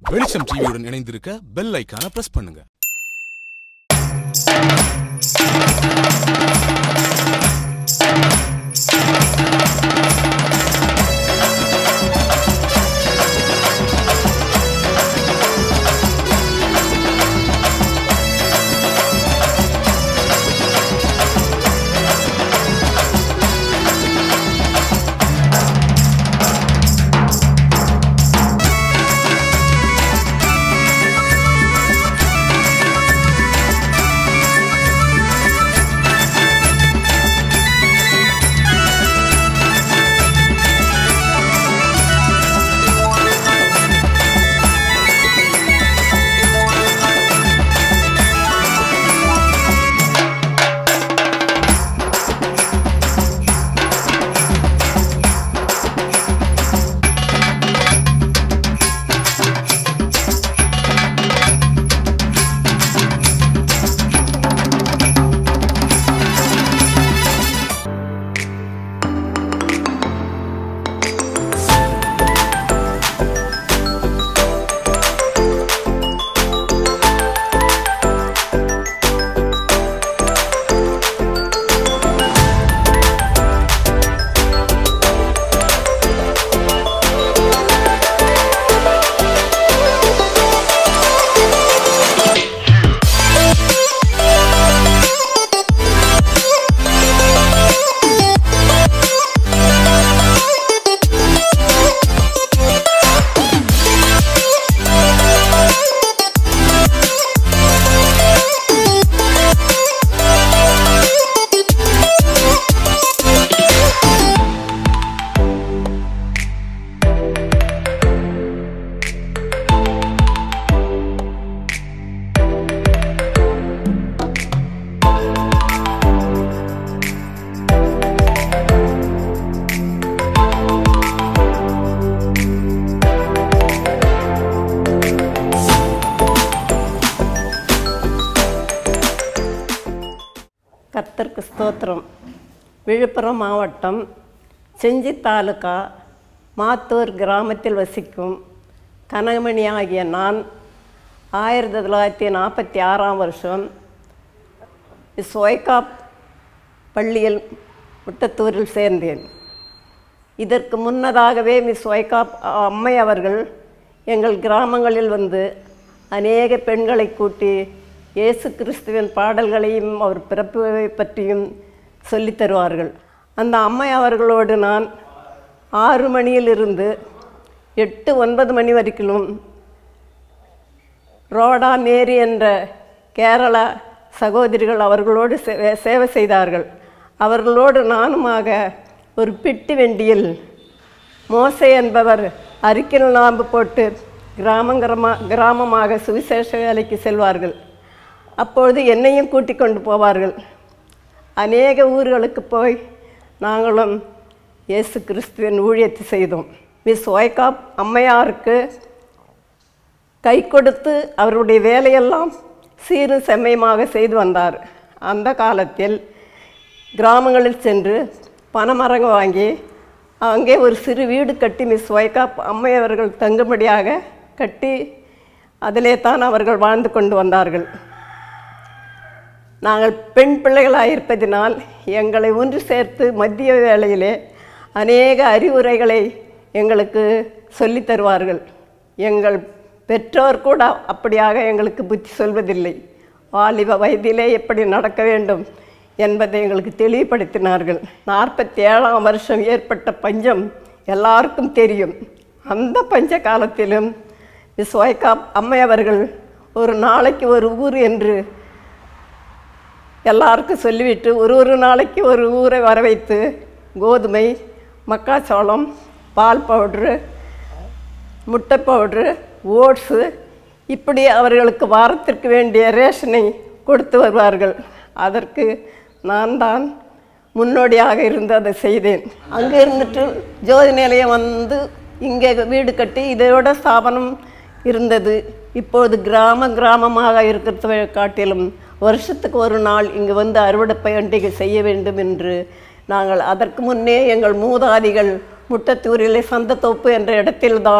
வெளிச்சம் டிவியுடன் இணைந்திருக்க பெல் ஐக்கான பிரஸ் பண்ணுங்க கர்த்தருக்கு ஸ்தோத்திரம் விழுப்புரம் மாவட்டம் செஞ்சி தாலுகா மாத்தூர் கிராமத்தில் வசிக்கும் கனகமணி ஆகிய நான் ஆயிரத்தி தொள்ளாயிரத்தி நாற்பத்தி ஆறாம் வருஷம் ஸ்வைகாப் பள்ளியில் முட்டத்தூரில் சேர்ந்தேன் இதற்கு முன்னதாகவே மிஸ் வைகாப் அம்மை அவர்கள் எங்கள் கிராமங்களில் வந்து அநேக பெண்களை கூட்டி இயேசு கிறிஸ்துவின் பாடல்களையும் அவர் பிறப்பை பற்றியும் சொல்லித் தருவார்கள் அந்த அம்மை அவர்களோடு நான் ஆறு மணியிலிருந்து எட்டு ஒன்பது மணி வரைக்கும் ரோடா மேரி என்ற கேரள சகோதரிகள் அவர்களோடு சே- சேவை செய்தார்கள் அவர்களோடு நானுமாக ஒரு பிட்டி வண்டியில் மோசே என்பவர் அரிக்கல் நாம்பு போட்டு கிராமங்கிரமா கிராமமாக சுவிசேஷ வேலைக்கு செல்வார்கள் அப்பொழுது என்னையும் கூட்டிக் கொண்டு போவார்கள் அநேக ஊர்களுக்கு போய் நாங்களும் இயேசு கிறிஸ்துவின் ஊழியத்தை செய்தோம் மிஸ் ஒய்காப் அம்மையாருக்கு கை கொடுத்து அவருடைய வேலையெல்லாம் சீரும் செம்மையுமாக செய்து வந்தார் அந்த காலத்தில் கிராமங்களில் சென்று பனைமரங்க வாங்கி அங்கே ஒரு சிறு வீடு கட்டி மிஸ் வைகாப் அம்மை அவர்கள் தங்கும்படியாக கட்டி அதிலே தான் அவர்கள் வாழ்ந்து கொண்டு வந்தார்கள் நாங்கள் பெண் பிள்ளைகளாக இருப்பதினால் எங்களை ஒன்று சேர்த்து மத்திய வேளையிலே அநேக அறிவுரைகளை எங்களுக்கு சொல்லித் தருவார்கள் எங்கள் பெற்றோர் கூட அப்படியாக எங்களுக்கு புத்தி சொல்வதில்லை வாலிப வயதிலே எப்படி நடக்க வேண்டும் என்பதை எங்களுக்கு தெளிவுபடுத்தினார்கள் நாற்பத்தி ஏழாம் வருஷம் ஏற்பட்ட பஞ்சம் எல்லாருக்கும் தெரியும் அந்த பஞ்ச காலத்திலும் மிஸ் வைகாப் அம்மை அவர்கள் ஒரு நாளைக்கு ஒரு ஊர் என்று எல்லாருக்கும் சொல்லிவிட்டு ஒரு ஒரு நாளைக்கு ஒரு ஊரை வர வைத்து கோதுமை மக்காச்சோளம் பால் பவுட்ரு முட்டை பவுட்ரு ஓட்ஸு இப்படி அவர்களுக்கு வாரத்திற்கு வேண்டிய ரேஷனை கொடுத்து வருவார்கள் அதற்கு நான் தான் முன்னோடியாக இருந்து அதை செய்தேன் அங்கே இருந்துட்டு ஜோதி நிலையம் வந்து இங்கே வீடு கட்டி இதோட ஸ்தாபனம் இருந்தது இப்போது கிராம கிராமமாக இருக்கிறத காட்டிலும் வருஷத்துக்கு ஒரு நாள் இங்கு வந்து அறுவடை பண்டிகை செய்ய வேண்டும் என்று நாங்கள் அதற்கு முன்னே எங்கள் மூதாதிகள் முட்டத்தூரிலே சந்தத்தோப்பு என்ற இடத்தில்தான்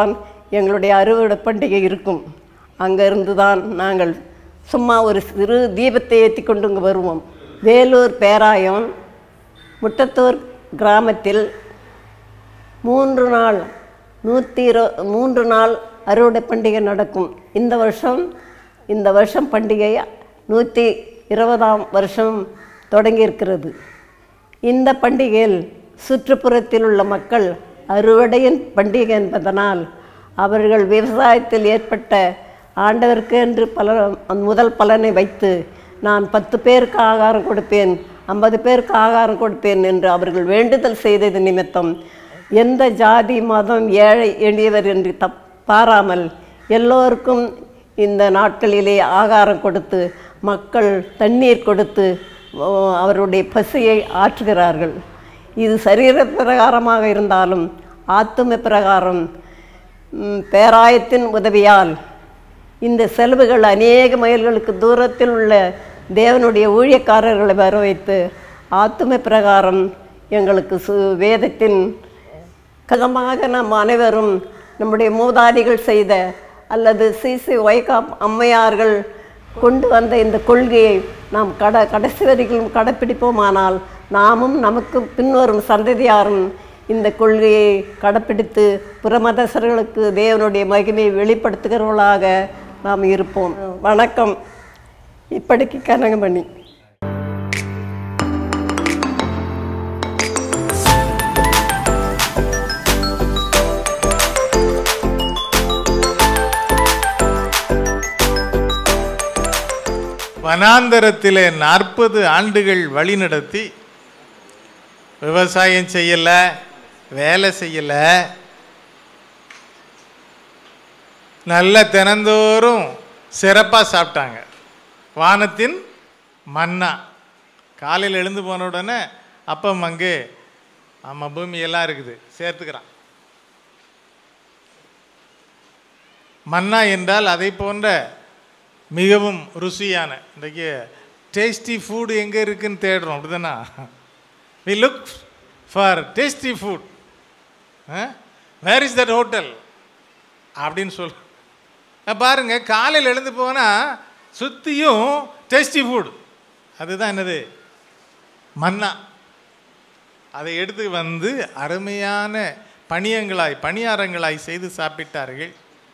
எங்களுடைய அறுவடை பண்டிகை இருக்கும் அங்கேருந்து தான் நாங்கள் சும்மா ஒரு சிறு தீபத்தை ஏற்றி கொண்டு இங்கே வருவோம் வேலூர் பேராயம் முட்டத்தூர் கிராமத்தில் மூன்று நாள் நூற்றி இரு மூன்று நாள் அறுவடை பண்டிகை நடக்கும் இந்த வருஷம் இந்த வருஷம் பண்டிகை நூற்றி இருபதாம் வருஷம் தொடங்கியிருக்கிறது இந்த பண்டிகையில் சுற்றுப்புறத்தில் உள்ள மக்கள் அறுவடையின் பண்டிகை என்பதனால் அவர்கள் விவசாயத்தில் ஏற்பட்ட ஆண்டவருக்கு என்று பல முதல் பலனை வைத்து நான் பத்து பேருக்கு ஆகாரம் கொடுப்பேன் ஐம்பது பேருக்கு ஆகாரம் கொடுப்பேன் என்று அவர்கள் வேண்டுதல் செய்தது நிமித்தம் எந்த ஜாதி மதம் ஏழை எளியவர் என்று தப் பாராமல் எல்லோருக்கும் இந்த நாட்களிலே ஆகாரம் கொடுத்து மக்கள் தண்ணீர் கொடுத்து ஓ, அவருடைய பசியை ஆற்றுகிறார்கள் இது சரீர பிரகாரமாக இருந்தாலும் ஆத்தும பிரகாரம் ம், பேராயத்தின் உதவியால் இந்த செலவுகள் அநேக மைல்களுக்கு தூரத்தில் உள்ள தேவனுடைய ஊழியக்காரர்களை வர வைத்து ஆத்தும பிரகாரம் எங்களுக்கு சு வேதத்தின் கதமாக நாம் அனைவரும் நம்முடைய மூதாதிகள் செய்த அல்லது சிசி வைகா அம்மையார்கள் கொண்டு வந்த இந்த கொள்கையை நாம் கட கடைசி வரைக்கும் கடைப்பிடிப்போமானால் நாமும் நமக்கு பின்வரும் சந்ததியாரும் இந்த கொள்கையை கடைப்பிடித்து புறமதசர்களுக்கு தேவனுடைய மகிமையை வெளிப்படுத்துகிறவர்களாக நாம் இருப்போம் வணக்கம் இப்படிக்கு கனகமணி வனாந்தரத்திலே நாற்பது ஆண்டுகள் வழிநடத்தி விவசாயம் செய்யல வேலை செய்யல நல்ல தினந்தோறும் சிறப்பாக சாப்பிட்டாங்க வானத்தின் மன்னா காலையில் எழுந்து போன உடனே அப்பம் அங்கே ஆமாம் பூமியெல்லாம் இருக்குது சேர்த்துக்கிறான் மன்னா என்றால் அதை போன்ற மிகவும் ருசியான இன்றைக்கு டேஸ்டி ஃபுட் எங்கே இருக்குன்னு தேடுறோம் அப்படிதானா we look for tasty food where is that hotel அப்படின்னு சொல் அஹ் பாருங்க காலையில் எழுந்து போனால் சுற்றியும் டேஸ்டி ஃபுட் அதுதான் என்னது மன்னா அதை எடுத்து வந்து அருமையான பணியங்களாய் பணியாரங்களாய் செய்து சாப்பிட்டார்கள்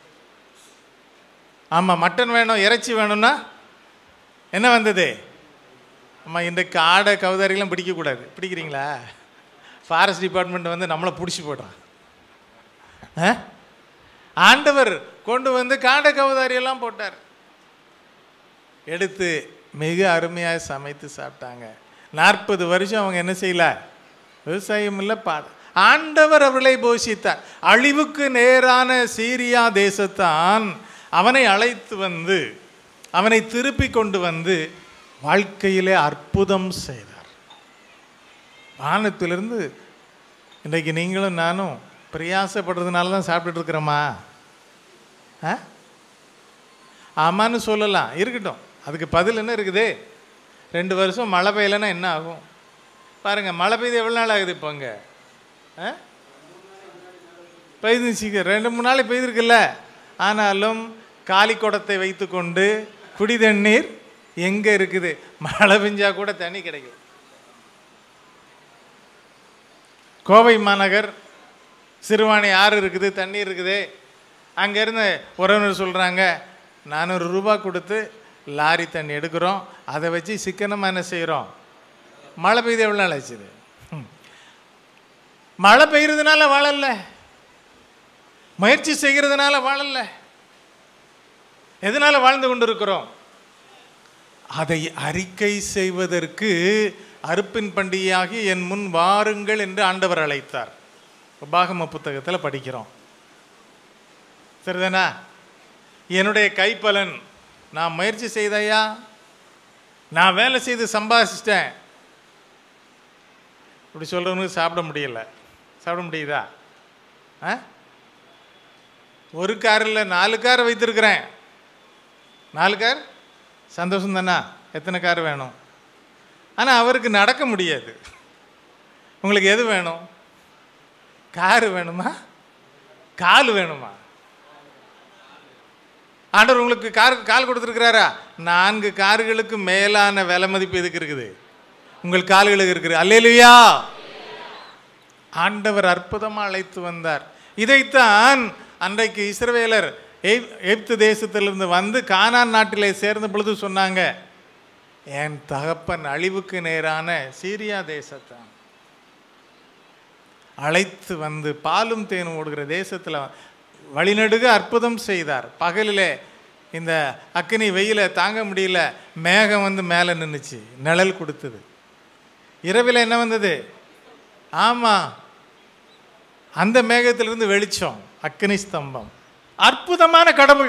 ஆமாம் மட்டன் வேணும் இறைச்சி வேணும்னா என்ன வந்தது ஆமாம் இந்த காடை கவுதாரிலாம் பிடிக்கக்கூடாது பிடிக்கிறீங்களா ஃபாரஸ்ட் டிபார்ட்மெண்ட் வந்து நம்மளை பிடிச்சி போடுறான் ஆ? ஆண்டவர் கொண்டு வந்து காடை கவுதாரியெல்லாம் போட்டார் எடுத்து மிக அருமையாக சமைத்து சாப்பிட்டாங்க நாற்பது வருஷம் அவங்க என்ன செய்யல விவசாயம் இல்லை பாட ஆண்டவர் அவர்களை போஷித்தார் அழிவுக்கு நேரான சீரியா தேசத்தான் அவனை அழைத்து வந்து அவனை திருப்பி கொண்டு வந்து வாழ்க்கையிலே அற்புதம் செய்தார் வானத்திலிருந்து இன்றைக்கு நீங்களும் நானும் பிரயாசப்படுறதுனால தான் சாப்பிட்டுட்டு இருக்கிறோமா ஆ ஆமான்னு சொல்லலாம் இருக்கட்டும் அதுக்கு பதில் என்ன இருக்குது ரெண்டு வருஷம் மழை பெய்யலைன்னா என்ன ஆகும் பாருங்க மழை பெய்து எவ்வளோ நாள் ஆகுது இப்போ அங்கே ஆ பெய்துச்சுங்க ரெண்டு மூணு நாள் பெய்திருக்குல்ல ஆனாலும் காலி குடத்தை வைத்துக்கொண்டு குடி தண்ணீர் எங்கே இருக்குது மழை பெஞ்சா கூட தண்ணி கிடைக்கும் கோவை மாநகர் சிறுவாணி ஆறு இருக்குது தண்ணீர் இருக்குது அங்கேருந்து உறவினர் சொல்கிறாங்க நானூறு ரூபா கொடுத்து லாரி தண்ணி எடுக்கிறோம் அதை வச்சு சிக்கனமாக என்ன செய்கிறோம் மழை பெய்து எவ்வளோ நாள் ஆச்சுது ம். மழை பெய்யறதுனால வாழல முயற்சி செய்கிறதுனால வாழல எதனால வாழ்ந்து கொண்டிருக்கிறோம் அதை அறிக்கை செய்வதற்கு அறுப்பின் பண்டிகையாகி என் முன் வாருங்கள் என்று ஆண்டவர் அழைத்தார் உபாகம புத்தகத்தில் படிக்கிறோம் சரிதானா என்னுடைய கைப்பலன் நான் முயற்சி செய்தையா நான் வேலை செய்து சம்பாதிச்சிட்டேன் இப்படி சொல்கிறவனுக்கு சாப்பிட முடியல சாப்பிட முடியுதா ஆ ஒரு கார் இல்லை நாலு கார் வைத்திருக்கிறேன் நாலு கார் சந்தோஷம் தானா எத்தனை கார் வேணும் ஆனால் அவருக்கு நடக்க முடியாது உங்களுக்கு எது வேணும் கார் வேணுமா கால் வேணுமா ஆண்டவர் உங்களுக்கு கார் கால் கொடுத்துருக்கிறாரா நான்கு கார்களுக்கு மேலான விலை மதிப்பு எதுக்கு இருக்குது உங்கள் கால்களுக்கு இருக்குது அல்லேலுயா ஆண்டவர் அற்புதமாக அழைத்து வந்தார் இதைத்தான் அன்றைக்கு இஸ்ரவேலர் எய்- எகிப்து தேசத்திலிருந்து வந்து கானான் நாட்டிலே சேர்ந்த பொழுது சொன்னாங்க என் தகப்பன் அழிவுக்கு நேரான சீரியா தேசத்தான் அழைத்து வந்து பாலும் தேனும் ஓடுகிற தேசத்தில் வழிநடுக அற்புதம் செய்தார் பகலிலே இந்த அக்கினி வெயில தாங்க முடியல மேகம் வந்து மேலே நின்றுச்சு நிழல் கொடுத்தது இரவில் என்ன வந்தது ஆமாம் அந்த மேகத்திலிருந்து வெளிச்சம் அக்கினி ஸ்தம்பம் அற்புதமான கடவுள்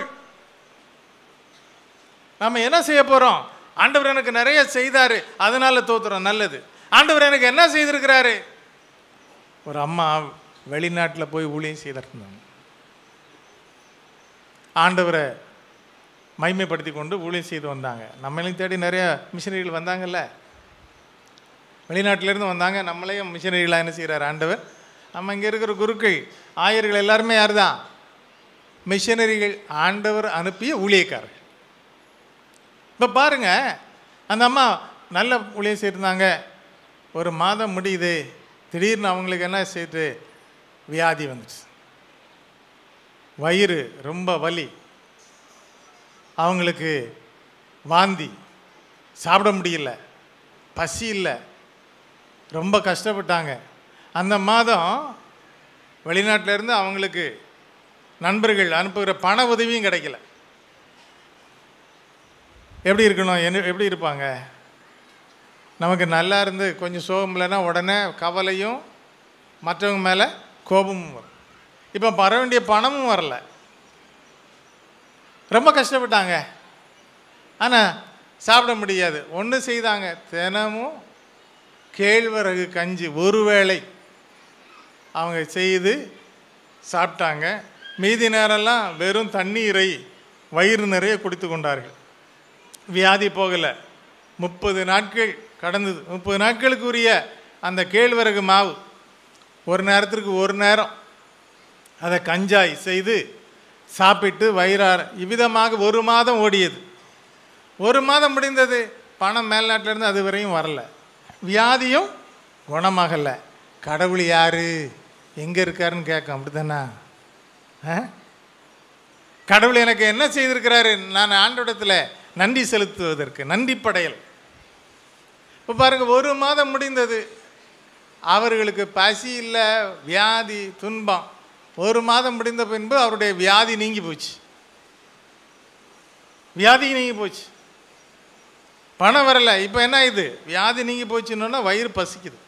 நம்ம என்ன செய்ய போகிறோம் ஆண்டவர் எனக்கு நிறைய செய்தாரு அதனால தோத்துறோம் நல்லது ஆண்டவர் எனக்கு என்ன செய்திருக்கிறாரு ஒரு அம்மா வெளிநாட்டில் போய் ஊழியம் செய்திருந்தாங்க ஆண்டவரை மைமைப்படுத்தி கொண்டு ஊழியம் செய்து வந்தாங்க நம்மளையும் தேடி நிறைய மிஷினரிகள் வந்தாங்கல்ல வெளிநாட்டிலேருந்து வந்தாங்க நம்மளையும் மிஷினரிகளாக என்ன செய்கிறார் ஆண்டவர் நம்ம இங்கே இருக்கிற குருக்கள் ஆயர்கள் எல்லாருமே யார் தான் மிஷினரிகள் ஆண்டவர் அனுப்பிய ஊழியக்காரர்கள் இப்போ பாருங்க அந்த அம்மா நல்ல ஊழியம் செய்திருந்தாங்க ஒரு மாதம் முடியுது திடீர்னு அவங்களுக்கு என்ன செய்து வியாதி வந்துச்சு வயிறு ரொம்ப வலி அவங்களுக்கு வாந்தி சாப்பிட முடியல பசி இல்லை ரொம்ப கஷ்டப்பட்டாங்க அந்த மாதம் வெளிநாட்டுல இருந்து அவங்களுக்கு நண்பர்கள் அனுப்புகிற பண உதவியும் கிடைக்கல எப்படி இருக்கணும் என்ன எப்படி இருப்பாங்க நமக்கு நல்லா இருந்து கொஞ்சம் சோகம் இல்லைன்னா உடனே கவலையும் மற்றவங்க மேலே கோபமும் வரும் இப்போ வர வேண்டிய பணமும் வரல ரொம்ப கஷ்டப்பட்டாங்க ஆனால் சாப்பிட முடியாது ஒன்று செய்தாங்க தினமும் கேழ்வரகு கஞ்சி ஒரு வேளை அவங்க செய்து சாப்பிட்டாங்க மீதி நேரம்லாம் வெறும் தண்ணீரை வயிறு நிறைய குடித்து கொண்டார்கள் வியாதி போகலை முப்பது நாட்கள் கடந்தது முப்பது நாட்களுக்கு உரிய அந்த கேழ்வரகு மாவு ஒரு நேரத்திற்கு ஒரு நேரம் அதை கஞ்சாய் செய்து சாப்பிட்டு வயிறார இவ்விதமாக ஒரு மாதம் ஓடியது ஒரு மாதம் முடிந்தது பணம் மேல்நாட்டிலேருந்து அது வரையும் வரல வியாதியும் குணமாகலை கடவுள் யாரு எங்கே இருக்காருன்னு கேட்கும் அப்படித்தானா ஆ கடவுள் எனக்கு என்ன செய்திருக்கிறாரு நான் ஆண்டோடத்தில் நன்றி செலுத்துவதற்கு நன்றி படையல் இப்போ பாருங்க ஒரு மாதம் முடிந்தது அவர்களுக்கு பசி இல்லை வியாதி துன்பம் ஒரு மாதம் முடிந்த பின்பு அவருடைய வியாதி நீங்கி போச்சு வியாதி நீங்கி போச்சு பணம் வரல இப்போ என்ன இது வியாதி நீங்கி போச்சுன்னா வயிறு பசிக்குது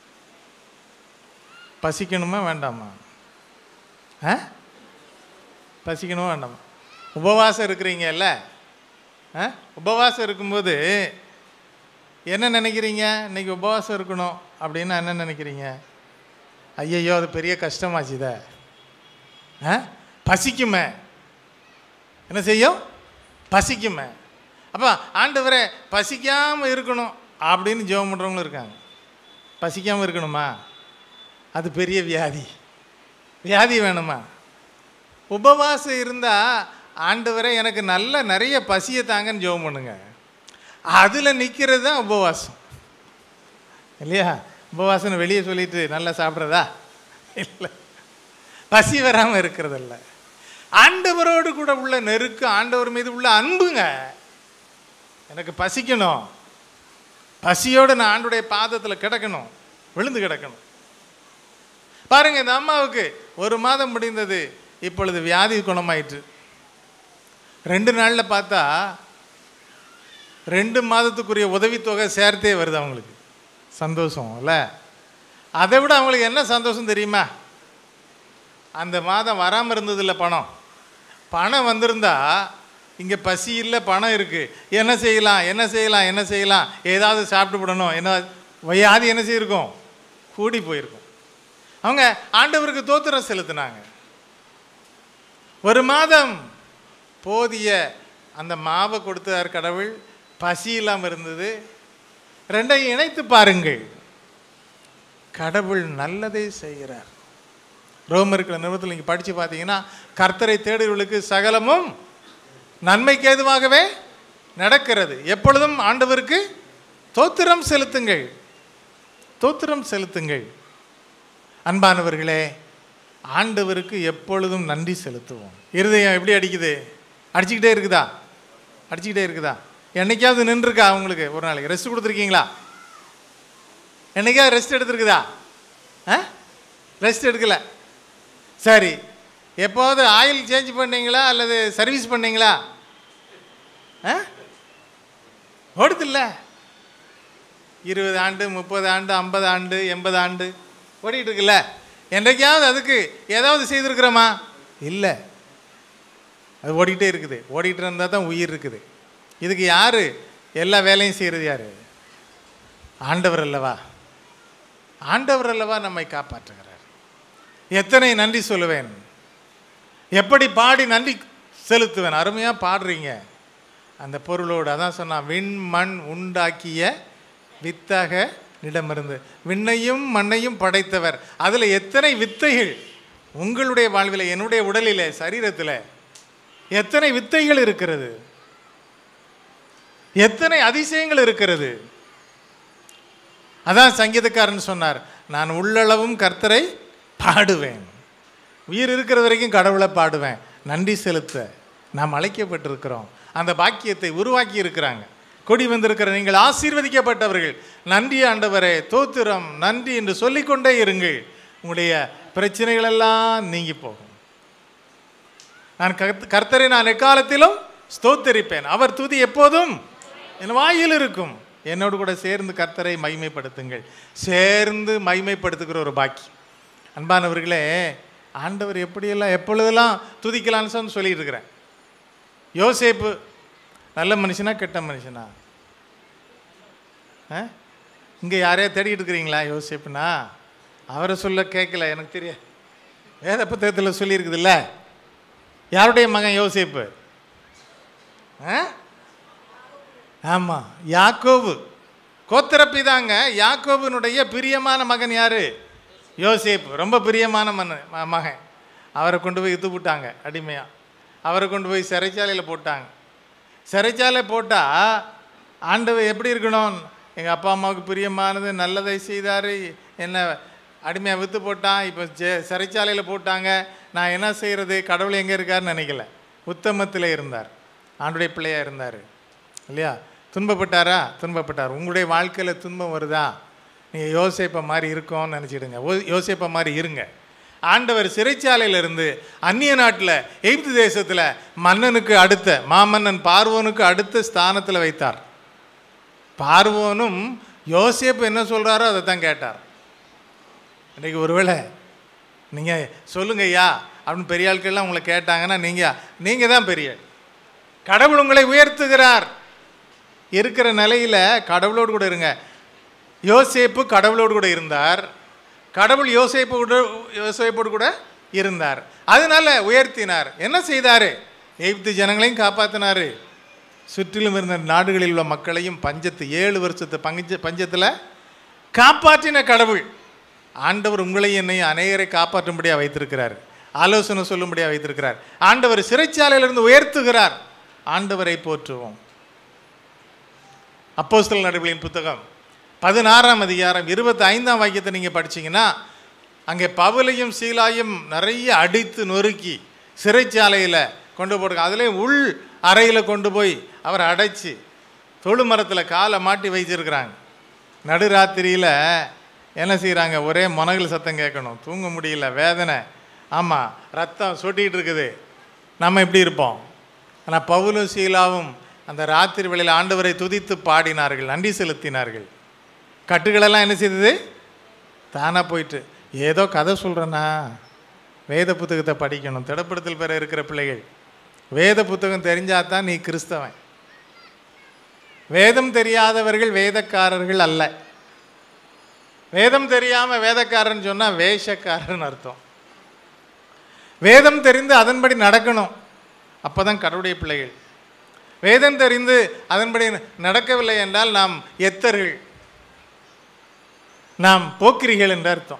பசிக்கணுமா வேண்டாமா ஆ பசிக்கணுமா வேண்டாமா உபவாசம் இருக்கிறீங்கல்ல ஆ உபவாசம் இருக்கும்போது என்ன நினைக்கிறீங்க இன்னைக்கு உபவாசம் இருக்கணும் அப்படின்னா என்ன நினைக்கிறீங்க ஐயையோ அது பெரிய கஷ்டமாச்சுதே ஆ பசிக்குமே என்ன செய்யும் பசிக்குமே அப்போ ஆண்டவரே பசிக்காமல் இருக்கணும் அப்படின்னு ஜெபம் பண்ணுறவங்களும் இருக்காங்க பசிக்காமல் இருக்கணுமா அது பெரிய வியாதி வியாதி வேணுமா உபவாசம் இருந்தால் ஆண்டவரே எனக்கு நல்ல நிறைய பசியை தாங்கன்னு ஜெபம் பண்ணுங்க அதில் நிற்கிறது தான் உபவாசம் இல்லையா உபவாசம் வெளியே சொல்லிட்டு நல்லா சாப்பிட்றதா இல்லை பசி வராமல் இருக்கிறதில்ல ஆண்டவரோடு கூட உள்ள நெருக்கு ஆண்டவர் மீது உள்ள அன்புங்க எனக்கு பசிக்கணும் பசியோடு நான் ஆண்டுடைய பாதத்தில் கிடக்கணும் விழுந்து கிடக்கணும் பாருங்க இந்த அம்மாவுக்கு ஒரு மாதம் முடிந்தது இப்பொழுது வியாதி குணமாயிற்று ரெண்டு நாளில் பார்த்தா ரெண்டு மாதத்துக்குரிய உதவித்தொகை சேர்த்தே வருது அவங்களுக்கு சந்தோஷம் இல்ல அதை விட அவங்களுக்கு என்ன சந்தோஷம் தெரியுமா அந்த மாதம் வராமல் இருந்ததில்ல பணம் பணம் வந்திருந்தா இங்கே பசி இல்லை பணம் இருக்குது என்ன செய்யலாம் என்ன செய்யலாம் என்ன செய்யலாம் ஏதாவது சாப்பிட்டு விடணும் என்ன வியாதி என்ன செய்யிருக்கும் கூடி போயிருக்கும் அவங்க ஆண்டவருக்கு தோத்திரம் செலுத்தினாங்க ஒரு மாதம் போதிய அந்த மாவை கொடுத்தார் கடவுள் பசி இல்லாமல் இருந்தது ரெண்டையும் இணைத்து பாருங்கள் கடவுள் நல்லதை செய்கிறார் ரோமர் இருக்கிற நிறுவனத்தில் நீங்கள் படித்து பார்த்தீங்கன்னா கர்த்தரை தேடுவர்களுக்கு சகலமும் நன்மைக்கு ஏதுவாகவே நடக்கிறது எப்பொழுதும் ஆண்டவருக்கு தோத்திரம் செலுத்துங்கள் தோத்திரம் செலுத்துங்கள் அன்பானவர்களே ஆண்டவருக்கு எப்பொழுதும் நன்றி செலுத்துவோம் இருதயம் எப்படி அடிக்குது அடிச்சுக்கிட்டே இருக்குதா அடிச்சுக்கிட்டே இருக்குதா என்னைக்காவது நின்றுருக்கா உங்களுக்கு ஒரு நாளைக்கு ரெஸ்ட் கொடுத்துருக்கீங்களா என்னைக்காவது ரெஸ்ட் எடுத்துருக்குதா ஆ ரெஸ்ட் எடுக்கல சரி எப்போது ஆயில் சேஞ்ச் பண்ணீங்களா அல்லது சர்வீஸ் பண்ணீங்களா ஆ ஓடுதில்ல இருபது ஆண்டு முப்பது ஆண்டு ஐம்பது ஆண்டு எண்பது ஆண்டு ஓடிட்டு இருக்குல்ல என்றைக்காவது அதுக்கு ஏதாவது செய்திருக்கிறோமா இல்லை அது ஓடிக்கிட்டே இருக்குது ஓடிட்டு இருந்தால் தான் உயிர் இருக்குது இதுக்கு யார் எல்லா வேலையும் செய்கிறது யார் ஆண்டவர் அல்லவா ஆண்டவர் அல்லவா நம்மை காப்பாற்றுகிறார் எத்தனை நன்றி சொல்லுவேன் எப்படி பாடி நன்றி செலுத்துவேன் அருமையாக பாடுறீங்க அந்த பொருளோடு அதான் சொன்னான் விண் மண் உண்டாக்கிய வித்தாக இடமிருந்து விண்ணையும் மண்ணையும் படைத்தவர் அதில் எத்தனை வித்தைகள் உங்களுடைய வாழ்வில் என்னுடைய உடலில் சரீரத்தில் எத்தனை வித்தைகள் இருக்கிறது எத்தனை அதிசயங்கள் இருக்கிறது அதான் சங்கீதக்காரன் சொன்னார் நான் உள்ளளவும் கர்த்தரை பாடுவேன் உயிர் இருக்கிற வரைக்கும் கடவுளை பாடுவேன் நன்றி செலுத்த நாம் அழைக்கப்பட்டிருக்கிறோம் அந்த பாக்கியத்தை உருவாக்கி இருக்கிறாங்க கொடி வந்திருக்கிற நீங்கள் ஆசீர்வதிக்கப்பட்டவர்கள் நன்றி ஆண்டவரே தோத்திரம் நன்றி என்று சொல்லிக்கொண்டே இருங்கள் உங்களுடைய பிரச்சனைகள் எல்லாம் நீங்கி போகும் நான் கர்த்த- கர்த்தரை நான் எக்காலத்திலும் ஸ்தோத்தரிப்பேன் அவர் துதி எப்போதும் என் வாயில் இருக்கும் என்னோடு கூட சேர்ந்து கர்த்தரை மைமைப்படுத்துங்கள் சேர்ந்து மைமைப்படுத்துகிற ஒரு பாக்கி அன்பானவர்களே ஆண்டவர் எப்படியெல்லாம் எப்பொழுதெல்லாம் துதிக்கலான்னு சொல்லி சொல்லிட்டு இருக்கிறேன் யோசேப்பு நல்ல மனுஷனா கெட்ட மனுஷனா இங்கே யாரையா தேடிட்டு இருக்கிறீங்களா யோசேப்புனா அவரை சொல்ல கேட்கல எனக்கு தெரியாது வேத புத்தகத்தில் சொல்லியிருக்குதுல்ல யாருடைய மகன் யோசேப்பு ஆ ஆமாம் யாக்கோபு கோத்திரப்பிதாங்க யாக்கோபுனுடைய பிரியமான மகன் யாரு யோசேப்பு ரொம்ப பிரியமான மன ம- மகன் அவரை கொண்டு போய் இது போட்டாங்க அடிமையாக அவரை கொண்டு போய் சிறைச்சாலையில் போட்டாங்க சிறைச்சாலை போட்டால் ஆண்டவர் எப்படி இருக்கணும் எங்கள் அப்பா அம்மாவுக்கு பிரியமானது நல்லதை செய்தார் என்ன அடிமையாக விற்று போட்டான் இப்போ ஜெ சிறைச்சாலையில் போட்டாங்க நான் என்ன செய்கிறது கடவுள் எங்கே இருக்காருன்னு நினைக்கல உத்தமத்தில் இருந்தார் ஆண்டுடைய பிள்ளையாக இருந்தார் இல்லையா துன்பப்பட்டாரா துன்பப்பட்டார் உங்களுடைய வாழ்க்கையில் துன்பம் வருதா நீங்கள் யோசேப்பை மாதிரி இருக்கோன்னு நினச்சிடுங்க யோசேப்பை மாதிரி இருங்க ஆண்டவர் சிறைச்சாலையிலிருந்து அந்நிய நாட்டில் எகிப்து தேசத்தில் மன்னனுக்கு அடுத்த மாமன்னன் பார்வோனுக்கு அடுத்த ஸ்தானத்தில் வைத்தார் பார்வோனும் யோசேப்பு என்ன சொல்கிறாரோ அதை தான் கேட்டார் இன்றைக்கி ஒருவேளை நீங்கள் சொல்லுங்க ஐயா அப்படின்னு பெரிய ஆட்கள்லாம் உங்களை கேட்டாங்கன்னா நீங்கள் நீங்கள் தான் பெரிய ஆள். கடவுள் உங்களை உயர்த்துகிறார் இருக்கிற நிலையில் கடவுளோடு கூட இருங்க யோசேப்பு கடவுளோடு கூட இருந்தார் கடவுள் யோசேப்பு கூட யோசேப்போடு கூட இருந்தார் அதனால உயர்த்தினார் என்ன செய்தார் எகிப்து ஜனங்களையும் காப்பாற்றினார் சுற்றிலும் இருந்த நாடுகளில் உள்ள மக்களையும் பஞ்சத்து ஏழு வருஷத்து பஞ்ச பஞ்சத்தில் காப்பாற்றின கடவுள் ஆண்டவர் உங்களையும் என்னையும் அநேகரை காப்பாற்றும்படியாக வைத்திருக்கிறார் ஆலோசனை சொல்லும்படியாக வைத்திருக்கிறார் ஆண்டவர் சிறைச்சாலையிலிருந்து உயர்த்துகிறார் ஆண்டவரை போற்றுவோம் அப்போஸ்தலர் நடவடிக்கையின் புத்தகம் பதினாறாம் அதிகாரம் இருபத்தி ஐந்தாம் வாக்கியத்தை நீங்கள் படிச்சீங்கன்னா அங்கே பவுலையும் சீலாயும் நிறைய அடித்து நொறுக்கி சிறைச்சாலையில் கொண்டு போடுங்க அதுலேயும் உள் அறையில் கொண்டு போய் அவரை அடைச்சி தொழு மரத்தில் காலை மாட்டி வச்சிருக்கிறாங்க நடுராத்திரியில் என்ன செய்கிறாங்க ஒரே முனகல் சத்தம் கேட்கணும் தூங்க முடியல வேதனை ஆமாம் ரத்தம் சொட்டிகிட்டு இருக்குது நம்ம எப்படி இருப்போம் ஆனால் பவுலும் சீலாவும் அந்த ராத்திரி வேளையில் ஆண்டவரை துதித்து பாடினார்கள் நன்றி செலுத்தினார்கள் கட்டுகளெல்லாம் என்ன செய்தது தானாக போயிட்டு ஏதோ கதை சொல்கிறேன்னா வேத புத்தகத்தை படிக்கணும் திடப்படுத்தல் பெற இருக்கிற பிள்ளைகள் வேத புத்தகம் தெரிஞ்சால் தான் நீ கிறிஸ்தவன் வேதம் தெரியாதவர்கள் வேதக்காரர்கள் அல்ல வேதம் தெரியாமல் வேதக்காரன் சொன்னால் வேஷக்காரன் அர்த்தம் வேதம் தெரிந்து அதன்படி நடக்கணும் அப்போ தான் கடவுளுடைய பிள்ளைகள் வேதம் தெரிந்து அதன்படி நடக்கவில்லை என்றால் நாம் எத்தர்கள் நாம் போக்கிரிகள் என்று அர்த்தம்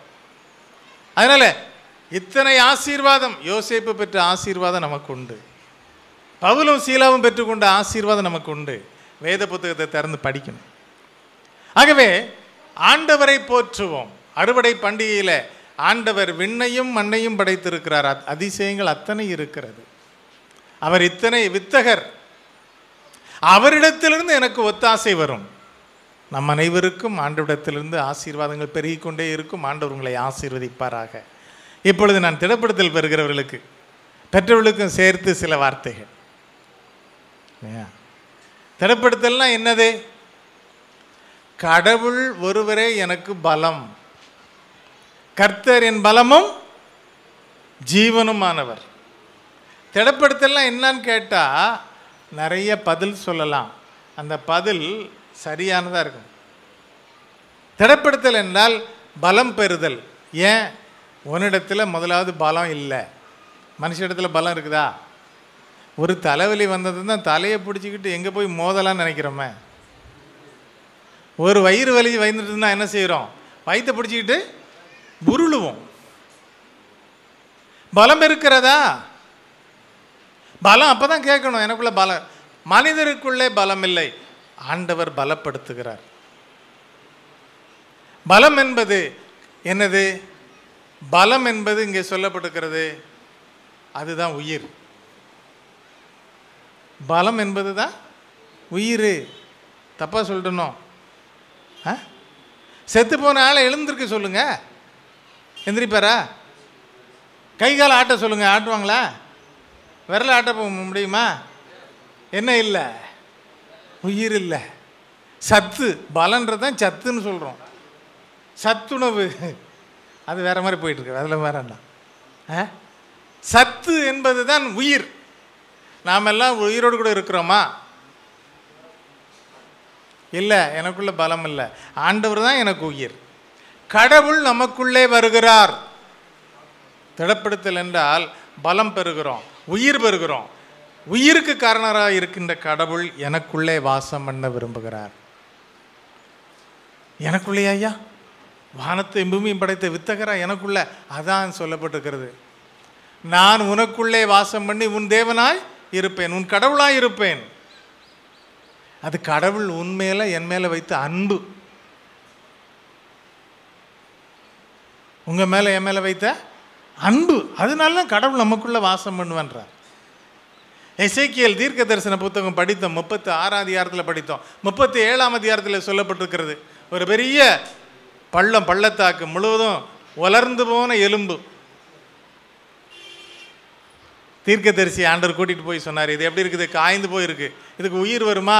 அதனால் இத்தனை ஆசீர்வாதம் யோசேப்பு பெற்ற ஆசீர்வாதம் நமக்கு உண்டு பவுலும் சீலாவும் பெற்றுக்கொண்ட ஆசீர்வாதம் நமக்கு உண்டு வேத புத்தகத்தை திறந்து படிக்கணும் ஆகவே ஆண்டவரை போற்றுவோம் அறுவடை பண்டிகையில ஆண்டவர் விண்ணையும் மண்ணையும் படைத்திருக்கிறார் அத்- அதிசயங்கள் அத்தனை இருக்கிறது அவர் இத்தனை வித்தகர் அவரிடத்திலிருந்து எனக்கு ஒத்தாசை வரும் நம் அனைவருக்கும் ஆண்டவிடத்திலிருந்து ஆசீர்வாதங்கள் பெருகிக் கொண்டே இருக்கும் ஆண்டவர் உங்களை ஆசீர்வதிப்பாராக இப்பொழுது நான் திடப்படுத்தல் பெறுகிறவர்களுக்கு பெற்றவர்களுக்கும் சேர்த்து சில வார்த்தைகள் இல்லையா? திடப்படுத்தல்னா என்னது கடவுள் ஒருவரே எனக்கு பலம் கர்த்தர் என் பலமும் ஜீவனுமானவர் திடப்படுத்தல்லாம் என்னன்னு கேட்டால் நிறைய பதில் சொல்லலாம் அந்த பதில் சரியானதாக இருக்கும் திடப்படுத்தல் என்றால் பலம் பெறுதல் ஏன் உன்னிடத்தில் முதலாவது பலம் இல்லை மனுஷிடத்தில் பலம் இருக்குதா ஒரு தலைவலி வந்தது தான் தலையை பிடிச்சிக்கிட்டு எங்கே போய் மோதலாம்னு நினைக்கிறோமே ஒரு வயிறு வலி வந்துட்டு இருந்தால் என்ன செய்கிறோம் வயிற்றை பிடிச்சிக்கிட்டு உருளுவோம் பலம் இருக்கிறதா பலம் அப்போ தான் கேட்கணும் எனக்குள்ள பலம் மனிதருக்குள்ளே பலம் இல்லை ஆண்டவர் பலப்படுத்துகிறார் பலம் என்பது என்னது பலம் என்பது இங்கே சொல்லப்பட்டிருக்கிறது அதுதான் உயிர் பலம் என்பது தான் உயிர் தப்பாக சொல்லிட்டனோ ஆ செத்து போன ஆளை எழுந்திருக்க சொல்லுங்க எந்திரிப்பாரா கை கால் ஆட்ட சொல்லுங்க ஆட்டுவாங்களா விரல ஆட்ட போக முடியுமா என்ன இல்லை உயிர் இல்லை சத்து பலன்றதான் சத்துன்னு சொல்கிறோம் சத்துணவு அது வேற மாதிரி போயிட்டு இருக்கு அதில் வேறண்டா ஆ சத்து என்பது தான் உயிர் நாம் எல்லாம் உயிரோடு கூட இருக்கிறோமா இல்லை எனக்குள்ள பலம் இல்லை ஆண்டவர் தான் எனக்கு உயிர் கடவுள் நமக்குள்ளே வருகிறார் திடப்படுத்தல் என்றால் பலம் பெறுகிறோம் உயிர் பெறுகிறோம் உயிருக்கு காரணராக இருக்கின்ற கடவுள் எனக்குள்ளே வாசம் பண்ண விரும்புகிறார் எனக்குள்ளே ஐயா வானத்தை பூமியும் படைத்த வித்தகரா எனக்குள்ள அதான் சொல்லப்பட்டிருக்கிறது நான் உனக்குள்ளே வாசம் பண்ணி உன் தேவனாய் இருப்பேன் உன் கடவுளாய் இருப்பேன் அது கடவுள் உன் மேல என் மேல வைத்த அன்பு உங்க மேல என் மேல வைத்த அன்பு அதனால தான் கடவுள் நமக்குள்ள வாசம் பண்ணுவான்றார் எசேக்கியல் தீர்க்க தரிசன புத்தகம் படித்தோம் முப்பத்தி ஆறாம் அதிகாரத்தில் படித்தோம் முப்பத்தி ஏழாம் அதிகாரத்தில் சொல்லப்பட்டிருக்கிறது ஒரு பெரிய பள்ளம் பள்ளத்தாக்கு முழுவதும் உலர்ந்து போன எலும்பு தீர்க்கதரிசி ஆண்டவர் கூட்டிட்டு போய் சொன்னார் இது எப்படி இருக்குது காய்ந்து போயிருக்கு இதுக்கு உயிர் வருமா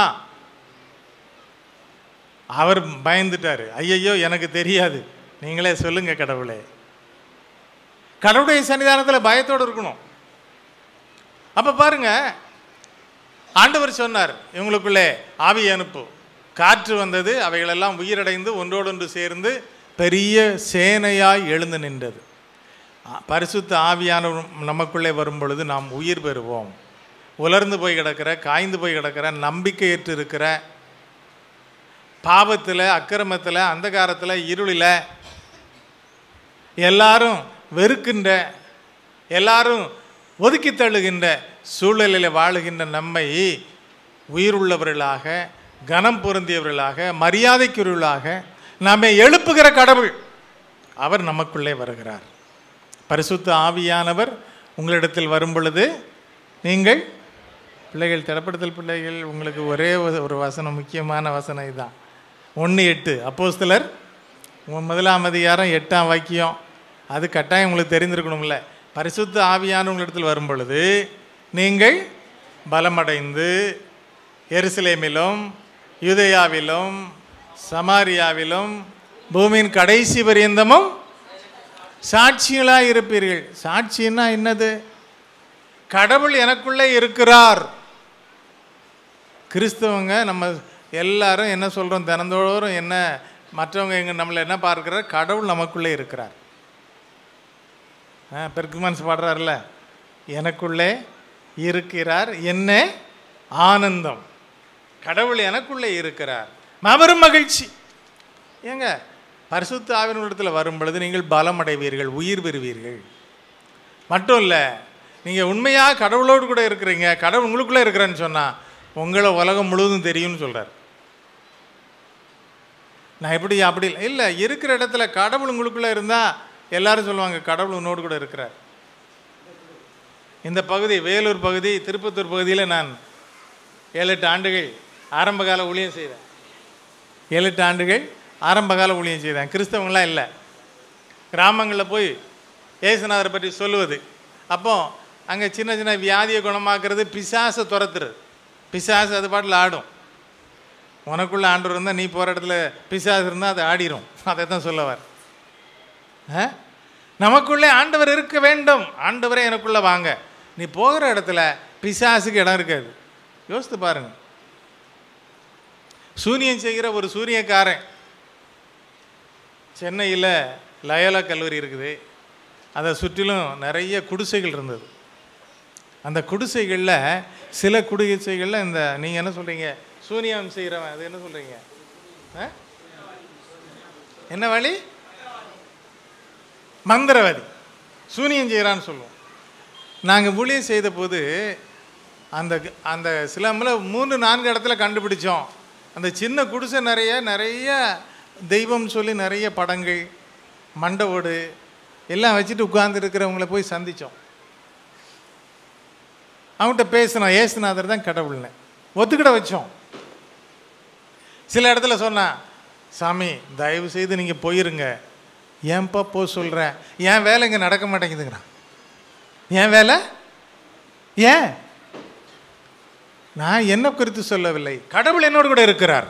அவர் பயந்துட்டாரு ஐயையோ எனக்கு தெரியாது நீங்களே சொல்லுங்க கடவுளே கடவுளுடைய சன்னிதானத்தில் பயத்தோடு இருக்கணும் அப்ப பாருங்க ஆண்டவர் சொன்னார் இவங்களுக்குள்ளே ஆவி அனுப்பு காற்று வந்தது அவைகளெல்லாம் உயிரடைந்து ஒன்றோடொன்று சேர்ந்து பெரிய சேனையாய் எழுந்து நின்றது ஆ, பரிசுத்த ஆவியான நமக்குள்ளே வரும் பொழுது நாம் உயிர் பெறுவோம் உலர்ந்து போய் கிடக்கிற காய்ந்து போய் கிடக்கிற நம்பிக்கையற்று இருக்கிற பாவத்தில் அக்கிரமத்தில் அந்தகாரத்தில் இருளில் எல்லாரும் வெறுக்கின்ற எல்லாரும் ஒதுக்கி தள்ளுகின்ற சூழலில் வாழுகின்ற நம்மை உயிருள்ளவர்களாக கனம் பொருந்தியவர்களாக மரியாதைக்குரியவர்களாக நம்மை எழுப்புகிற கடவுள் அவர் நமக்குள்ளே வருகிறார் பரிசுத்த ஆவியானவர் உங்களிடத்தில் வரும் பொழுது நீங்கள் பிள்ளைகள் திடப்படுத்தல் பிள்ளைகள் உங்களுக்கு ஒரே ஒரு- ஒரு வசனம் முக்கியமான வசனம் இதுதான் ஒன்று எட்டு அப்போஸ்தலர் உன் முதலாம் அதிகாரம் எட்டாம் வாக்கியம் அது கட்டாயம் உங்களுக்கு தெரிந்திருக்கணும்ல பரிசுத்த ஆவியான உங்களிடத்தில் வரும் பொழுது நீங்கள் பலமடைந்து எருசலேமிலும் யூதேயாவிலும் சமாரியாவிலும் பூமியின் கடைசி பரியந்தமும் சாட்சிகளாக இருப்பீர்கள் சாட்சின்னா என்னது கடவுள் எனக்குள்ளே இருக்கிறார் கிறிஸ்தவங்க நம்ம எல்லாரும் என்ன சொல்கிறோம் தினந்தோறும் என்ன மற்றவங்க எங்க நம்மளை என்ன பார்க்கிறார் கடவுள் நமக்குள்ளே இருக்கிறார் ஆ பெர்குமான்ஸ் பாடுறாருல எனக்குள்ளே இருக்கிறார் என்ன ஆனந்தம் கடவுள் எனக்குள்ளே இருக்கிறார் மாபெரும் மகிழ்ச்சி ஏங்க பரிசுத்த ஆவினிடத்தில் வரும் பொழுது நீங்கள் பலம் அடைவீர்கள் உயிர் பெறுவீர்கள் மட்டும் இல்லை நீங்கள் உண்மையாக கடவுளோடு கூட இருக்கிறீங்க கடவுள் உங்களுக்குள்ளே இருக்கிறேன்னு சொன்னால் உங்களை உலகம் முழுவதும் தெரியும்னு சொல்கிறார் நான் எப்படி அப்படி இல்லை இல்லை இருக்கிற இடத்துல கடவுள் உங்களுக்குள்ளே இருந்தால் எல்லாரும் சொல்லுவாங்க கடவுள் உன்னோடு கூட இருக்கிறார் இந்த பகுதி வேலூர் பகுதி திருப்பத்தூர் பகுதியில் நான் ஏழு எட்டு ஆண்டுகள் ஆரம்பகால ஊழியம் செய்தேன் ஏழு எட்டு ஆண்டுகள் ஆரம்பகால ஊழியம் செய்தேன் கிறிஸ்தவங்களாம் இல்லை கிராமங்களில் போய் ஏசுநாதரை பற்றி சொல்லுவது அப்போ அங்கே சின்ன சின்ன வியாதியை குணமாக்குறது பிசாசை துரத்துறது பிசாசு அது பாட்டில் ஆடும் உனக்குள்ள ஆண்டவர் இருந்தால் நீ போகிற இடத்துல பிசாசு இருந்தால் அது ஆடிரும் அதை தான் சொல்லவர் ஆ? நமக்குள்ளே ஆண்டவர் இருக்க வேண்டும் ஆண்டவரே எனக்குள்ளே வாங்க நீ போகிற இடத்துல பிசாசுக்கு இடம் இருக்காது யோசித்து பாருங்க சூனியம் செய்கிற ஒரு சூரியக்காரன் சென்னையில் லயோலா கல்லூரி இருக்குது அதை சுற்றிலும் நிறைய குடிசைகள் இருந்தது அந்த குடிசைகளில் சில குடிசைகளில் இந்த நீங்கள் என்ன சொல்கிறீங்க சூனியம் செய்கிறவன் அது என்ன சொல்கிறீங்க என்ன வழி மந்திரவாதி சூனியம் செய்கிறான்னு சொல்லுவோம் நாங்கள் ஊழியம் செய்த போது அந்த அந்த சிலம்பில் மூணு நான்கு இடத்துல கண்டுபிடிச்சோம் அந்த சின்ன குடிசை நிறைய நிறைய தெய்வம் சொல்லி நிறைய படங்கள் மண்டவோடு எல்லாம் வச்சுட்டு உட்கார்ந்து இருக்கிறவங்கள போய் சந்தித்தோம் அவங்ககிட்ட பேசினோம் ஏசுநாதர் தான் கடவுள்னு ஒத்துக்கிட வச்சோம் சில இடத்துல சொன்னா சாமி தயவு செய்து நீங்கள் போயிருங்க ஏன்பா போ சொல்கிறேன் என் வேலை இங்கே நடக்க மாட்டேங்குதுங்கிறான் என் வேலை ஏன் நான் என்ன குறித்து சொல்லவில்லை கடவுள் என்னோடு கூட இருக்கிறார்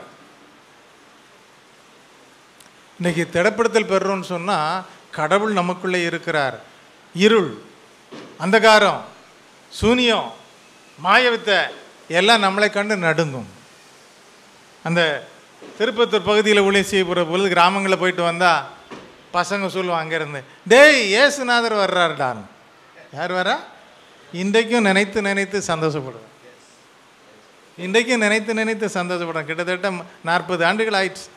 இன்னைக்கு திடப்படுத்தல் பெறுறோம்னு சொன்னால் கடவுள் நமக்குள்ளே இருக்கிறார் இருள் அந்தகாரம் சூனியம் மாயவித்தை எல்லாம் நம்மளை கண்டு நடுங்கும் அந்த திருப்பத்தூர் பகுதியில் ஊழியம் செய்ய போகிற பொழுது கிராமங்களில் போயிட்டு வந்தால் பசங்க சொல்லுவாங்க அங்கேருந்து டேய் ஏசுநாதர் வர்றாருடான்னு யார் வரா இன்றைக்கும் நினைத்து நினைத்து சந்தோஷப்படுவேன் இன்றைக்கும் நினைத்து நினைத்து சந்தோஷப்படுறேன் கிட்டத்தட்ட நாற்பது ஆண்டுகள் ஆயிடுச்சு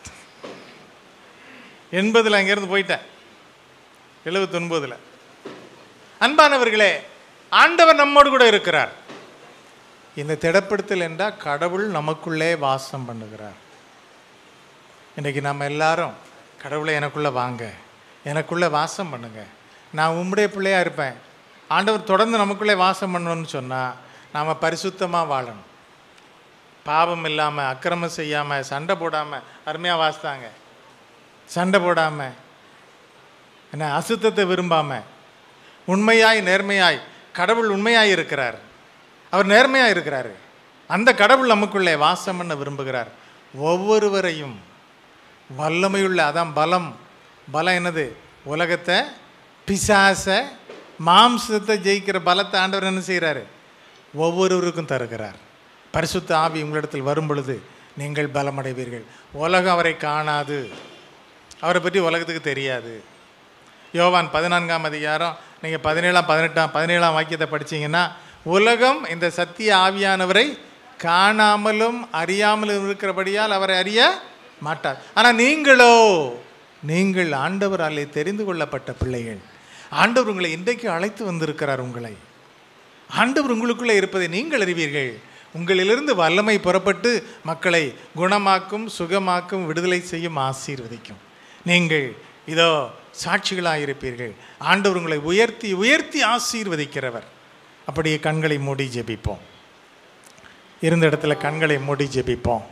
எண்பதில் அங்கேருந்து போயிட்டேன் எழுபத்தொன்பதில் அன்பானவர்களே ஆண்டவர் நம்மோடு கூட இருக்கிறார் இந்த திடப்படுத்தல் என்றால் கடவுள் நமக்குள்ளே வாசம் பண்ணுகிறார் இன்றைக்கி நம்ம எல்லாரும் கடவுளை எனக்குள்ளே வாங்க எனக்குள்ளே வாசம் பண்ணுங்க நான் உம்முடைய பிள்ளையாக இருப்பேன் ஆண்டவர் தொடர்ந்து நமக்குள்ளே வாசம் பண்ணணும்னு சொன்னால் நாம் பரிசுத்தமாக வாழணும் பாவம் இல்லாமல் அக்கிரமம் செய்யாமல் சண்டை போடாமல் அருமையாக வாசித்தாங்க சண்டை போடாமல் என்ன அசுத்தத்தை விரும்பாமல் உண்மையாய் நேர்மையாய் கடவுள் உண்மையாய் இருக்கிறார் அவர் நேர்மையாக இருக்கிறாரு அந்த கடவுள் நமக்குள்ளே வாசம் பண்ண விரும்புகிறார் ஒவ்வொருவரையும் வல்லமையுள்ள அதான் பலம் பலம் என்னது உலகத்தை பிசாச மாம்சத்தை ஜெயிக்கிற பலத்தை ஆண்டவர் என்ன செய்கிறாரு ஒவ்வொருவருக்கும் தருகிறார் பரிசுத்த ஆவி உங்களிடத்தில் வரும் பொழுது நீங்கள் பலமடைவீர்கள் உலகம் அவரை காணாது அவரை பற்றி உலகத்துக்கு தெரியாது யோவான் பதினான்காம் அதிகாரம் நீங்கள் பதினேழாம் பதினெட்டாம் பதினேழாம் வாக்கியத்தை படிச்சீங்கன்னா உலகம் இந்த சத்திய ஆவியானவரை காணாமலும் அறியாமலும் இருக்கிறபடியால் அவரை அறிய மாட்டார் ஆனால் நீங்களோ நீங்கள் ஆண்டவராலே தெரிந்து கொள்ளப்பட்ட பிள்ளைகள் ஆண்டவர் உங்களை இன்றைக்கு அழைத்து வந்திருக்கிறார் உங்களை ஆண்டவர் உங்களுக்குள்ளே இருப்பதை நீங்கள் அறிவீர்கள் உங்களிலிருந்து வல்லமை புறப்பட்டு மக்களை குணமாக்கும் சுகமாக்கும் விடுதலை செய்யும் ஆசீர்வதிக்கும் நீங்கள் இதோ சாட்சிகளாக இருப்பீர்கள் ஆண்டவர் உங்களை உயர்த்தி உயர்த்தி ஆசீர்வதிக்கிறவர் அப்படியே கண்களை மூடி ஜெபிப்போம் இருந்த இடத்துல கண்களை மூடி ஜெபிப்போம்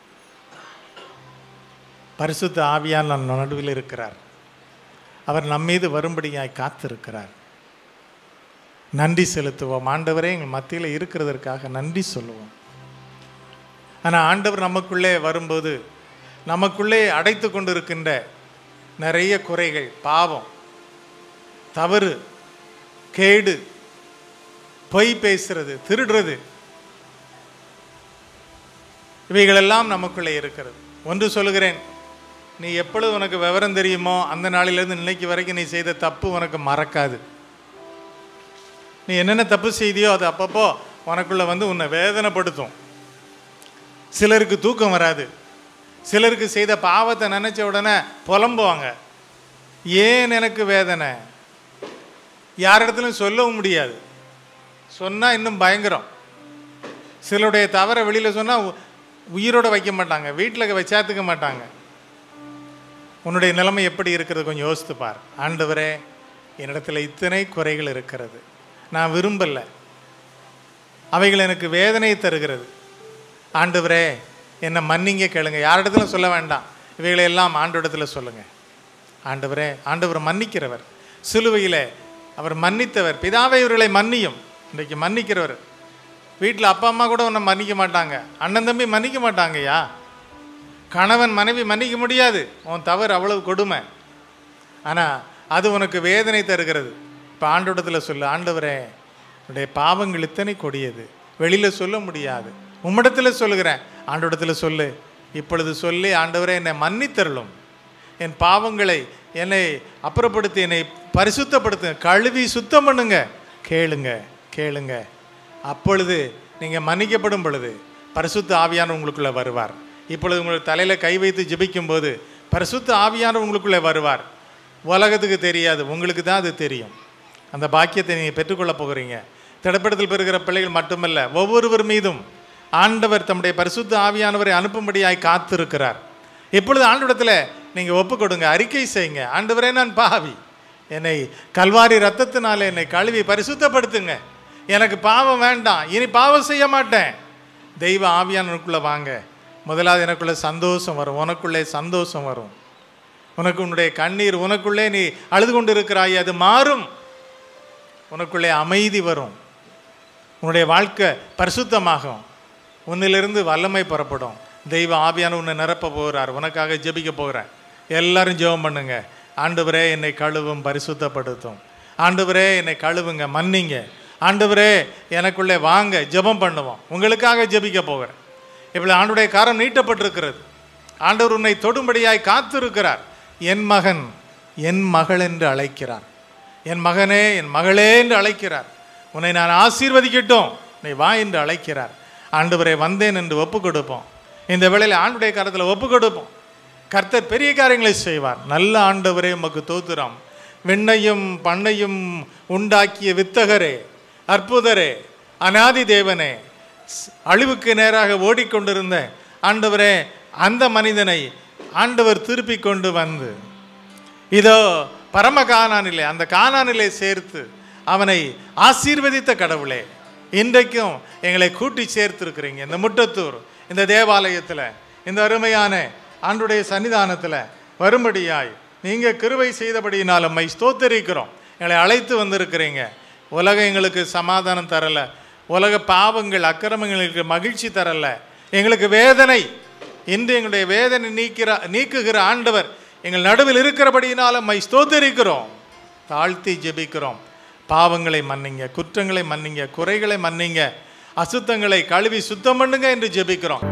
பரிசுத்த ஆவியால் நம் நடுவில் இருக்கிறார் அவர் நம்மீது வரும்படியாய் காத்திருக்கிறார் நன்றி செலுத்துவோம் ஆண்டவரே எங்கள் மத்தியில் இருக்கிறதற்காக நன்றி சொல்லுவோம் ஆனால் ஆண்டவர் நமக்குள்ளே வரும்போது நமக்குள்ளே அடைத்து கொண்டிருக்கின்ற நிறைய குறைகள் பாவம் தவறு கேடு பொய் பேசுறது திருடுறது இவைகளெல்லாம் நமக்குள்ளே இருக்கிறது ஒன்று சொல்லுகிறேன் நீ எப்பொழுது உனக்கு விவரம் தெரியுமோ அந்த நாளிலிருந்து இன்னைக்கு வரைக்கும் நீ செய்த தப்பு உனக்கு மறக்காது நீ என்னென்ன தப்பு செய்தியோ அது அப்பப்போ உனக்குள்ள வந்து உன்னை வேதனைப்படுத்தும் சிலருக்கு தூக்கம் வராது சிலருக்கு செய்த பாவத்தை நினைச்ச உடனே புலம்புவாங்க ஏன் எனக்கு வேதனை யாரிடத்துலையும் சொல்லவும் முடியாது சொன்னால் இன்னும் பயங்கரம் சிலருடைய தவறை வெளியில் சொன்னால் உயிரோட வைக்க மாட்டாங்க வீட்டில் வச்சாத்துக்க மாட்டாங்க உன்னுடைய நிலைமை எப்படி இருக்கிறது கொஞ்சம் யோசித்து பார் ஆண்டவரே என்னிடத்துல இத்தனை குறைகள் இருக்கிறது நான் விரும்பலை அவைகள் எனக்கு வேதனை தருகிறது ஆண்டவரே என்னை மன்னிங்க கேளுங்க யாரிடத்துல சொல்ல வேண்டாம் இவைகளை எல்லாம் ஆண்டவரிடத்துல சொல்லுங்க ஆண்டவரே ஆண்டவர் மன்னிக்கிறவர் சிலுவையில் அவர் மன்னித்தவர் பிதாவை இவர்களை மன்னியும் இன்றைக்கு மன்னிக்கிறவர் வீட்டில் அப்பா அம்மா கூட உன்னை மன்னிக்க மாட்டாங்க அண்ணன் தம்பி மன்னிக்க மாட்டாங்கய்யா கணவன் மனைவி மன்னிக்க முடியாது உன் தவறு அவ்வளவு கொடுமை ஆனால் அது உனக்கு வேதனை தருகிறது இப்போ ஆண்டோடத்தில் சொல்லு ஆண்டவரே உன்னுடைய பாவங்கள் இத்தனை கொடியது வெளியில் சொல்ல முடியாது உம்மிடத்தில் சொல்லுகிறேன் ஆண்டோடத்தில் சொல்லு இப்பொழுது சொல்லி ஆண்டவரே என்னை மன்னித்தருளும் என் பாவங்களை என்னை அப்புறப்படுத்தி என்னை பரிசுத்தப்படுத்துங்க கழுவி சுத்தம் பண்ணுங்க கேளுங்க கேளுங்க அப்பொழுது நீங்கள் மன்னிக்கப்படும் பொழுது பரிசுத்த ஆவியான உங்களுக்குள்ளே வருவார் இப்பொழுது உங்களுக்கு தலையில் கை வைத்து ஜெபிக்கும் போது பரிசுத்த ஆவியான உங்களுக்குள்ளே வருவார் உலகத்துக்கு தெரியாது உங்களுக்கு தான் அது தெரியும் அந்த பாக்கியத்தை நீங்கள் பெற்றுக்கொள்ளப் போகிறீங்க திடப்படத்தில் பெறுகிற பிள்ளைகள் மட்டுமல்ல ஒவ்வொருவர் மீதும் ஆண்டவர் தம்முடைய பரிசுத்த ஆவியானவரை அனுப்பும்படியாய் காத்திருக்கிறார் இப்பொழுது ஆண்டவரத்தில் நீங்கள் ஒப்பு கொடுங்க அறிக்கை செய்யுங்க ஆண்டவரே நான் பாவி என்னை கல்வாரி ரத்தத்தினால என்னை கழுவி பரிசுத்தப்படுத்துங்க எனக்கு பாவம் வேண்டாம் இனி பாவம் செய்ய மாட்டேன் தெய்வ ஆவியானவருக்குள்ளே வாங்க முதலாவது எனக்குள்ளே சந்தோஷம் வரும் உனக்குள்ளே சந்தோஷம் வரும் உனக்கு உன்னுடைய கண்ணீர் உனக்குள்ளே நீ அழுது கொண்டு இருக்கிறாய் அது மாறும் உனக்குள்ளே அமைதி வரும் உன்னுடைய வாழ்க்கை பரிசுத்தமாகும் உன்னிலிருந்து வல்லமை புறப்படும் தெய்வ ஆவியான உன்னை நிரப்ப போகிறார் உனக்காக ஜெபிக்க போகிறேன் எல்லாரும் ஜெபம் பண்ணுங்க ஆண்டவரே என்னை கழுவும் பரிசுத்தப்படுத்தும் ஆண்டவரே என்னை கழுவுங்க மன்னிங்க ஆண்டவரே எனக்குள்ளே வாங்க ஜெபம் பண்ணுவோம் உங்களுக்காக ஜெபிக்க போகிறேன் இப்படி ஆண்டுடைய காரம் நீட்டப்பட்டிருக்கிறது ஆண்டவர் உன்னை தொடும்படியாய் காத்திருக்கிறார் என் மகன் என் மகள் என்று அழைக்கிறார் என் மகனே என் மகளே என்று அழைக்கிறார் உன்னை நான் ஆசீர்வதிக்கட்டும் நீ வா என்று அழைக்கிறார் ஆண்டவரை வந்தேன் என்று ஒப்பு கொடுப்போம் இந்த வேளையில் ஆண்டுடைய காலத்தில் ஒப்பு கொடுப்போம் கர்த்தர் பெரிய காரியங்களை செய்வார் நல்ல ஆண்டவரே உமக்கு தோத்துறாம் விண்ணையும் பண்ணையும் உண்டாக்கிய வித்தகரே அற்புதரே அனாதி தேவனே ஸ்- அழிவுக்கு நேராக ஓடிக்கொண்டிருந்த ஆண்டவரே அந்த மனிதனை ஆண்டவர் திருப்பி கொண்டு வந்து இதோ பரம கானானிலே அந்த கானானிலே சேர்த்து அவனை ஆசீர்வதித்த கடவுளே இன்றைக்கும் எங்களை கூட்டி சேர்த்திருக்கிறீங்க இந்த முட்டத்தூர் இந்த தேவாலயத்தில் இந்த அருமையான ஆண்டுடைய சன்னிதானத்தில் வரும்படியாய் நீங்கள் கிருபை செய்தபடியினால் நம்மை ஸ்தோத்தரிக்கிறோம் எங்களை அழைத்து வந்திருக்கிறீங்க உலகம் எங்களுக்கு சமாதானம் தரல உலக பாவங்கள் அக்கிரமங்களுக்கு மகிழ்ச்சி தரல எங்களுக்கு வேதனை இன்று எங்களுடைய வேதனை நீக்கிற நீக்குகிற ஆண்டவர் எங்கள் நடுவில் இருக்கிறபடியினால் நம்மை ஸ்தோத்தரிக்கிறோம் தாழ்த்தி ஜெபிக்கிறோம் பாவங்களை மன்னிங்க குற்றங்களை மன்னிங்க குறைகளை மன்னிங்க அசுத்தங்களை கழுவி சுத்தம் பண்ணுங்க என்று ஜெபிக்கிறோம்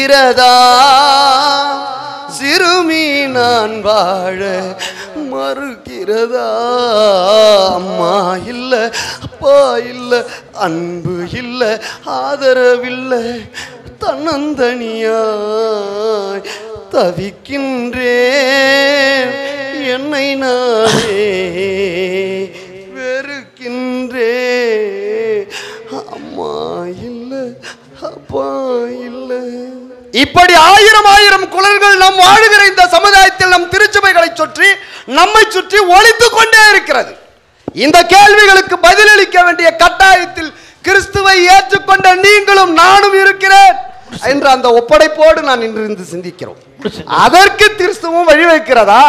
இருக்கிறதா சிறுமி நான் வாழ மறுக்கிறதா அம்மா இல்ல அப்பா இல்ல அன்பு இல்ல ஆதரவில்லை தன்னந்தனியாய் தவிக்கின்றேன் என்னை நானே வெறுக்கின்றே அம்மா இல்ல அப்பா இல்ல இப்படி ஆயிரம் ஆயிரம் குரல்கள் நாம் வாழுகிற இந்த சமுதாயத்தில் நம் திருச்சபைகளை சுற்றி நம்மை சுற்றி ஒழித்துக் கொண்டே இருக்கிறது இந்த கேள்விகளுக்கு பதிலளிக்க வேண்டிய கட்டாயத்தில் கிறிஸ்துவை ஏற்றுக்கொண்ட நீங்களும் நானும் இருக்கிறேன் என்ற அந்த ஒப்படைப்போடு நான் இன்று இருந்து சிந்திக்கிறோம் அதற்கு கிறிஸ்துவும் வழிவகுக்கிறதா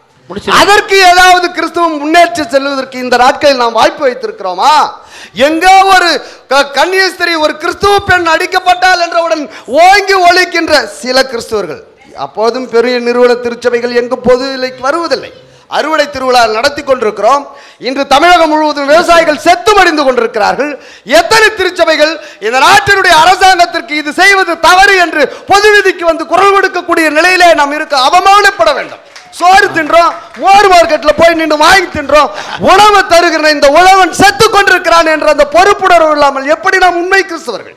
அதற்கு ஏதாவது கிறிஸ்துவம் முன்னேற்றி செல்வதற்கு இந்த நாட்களில் நாம் வாய்ப்பு வைத்திருக்கிறோமா எங்கோ ஒரு க- கன்னியஸ்திரி ஒரு கிறிஸ்துவ பெண் அடிக்கப்பட்டால் என்றவுடன் ஓங்கி ஒழிக்கின்ற சில கிறிஸ்துவர்கள் அப்போதும் பெரிய நிறுவன திருச்சபைகள் எங்கு பொது நிலைக்கு வருவதில்லை அறுவடை திருவிழா நடத்தி கொண்டிருக்கிறோம் இன்று தமிழகம் முழுவதும் விவசாயிகள் செத்து மடிந்து கொண்டிருக்கிறார்கள் எத்தனை திருச்சபைகள் இந்த நாட்டினுடைய அரசாங்கத்திற்கு இது செய்வது தவறு என்று பொது விதிக்கு வந்து குரல் கொடுக்கக்கூடிய நிலையிலே நாம் இருக்க அவமானப்பட வேண்டும் சோறு தின்றோம் மோர் மார்க்கெட்ல போய் நின்று வாங்கி தின்றோம் உணவு தருகிற இந்த உழவன் செத்து கொண்டிருக்கிறான் என்ற அந்த பொறுப்புணர்வு இல்லாமல் எப்படி நாம் உண்மை கிறிஸ்தவர்கள்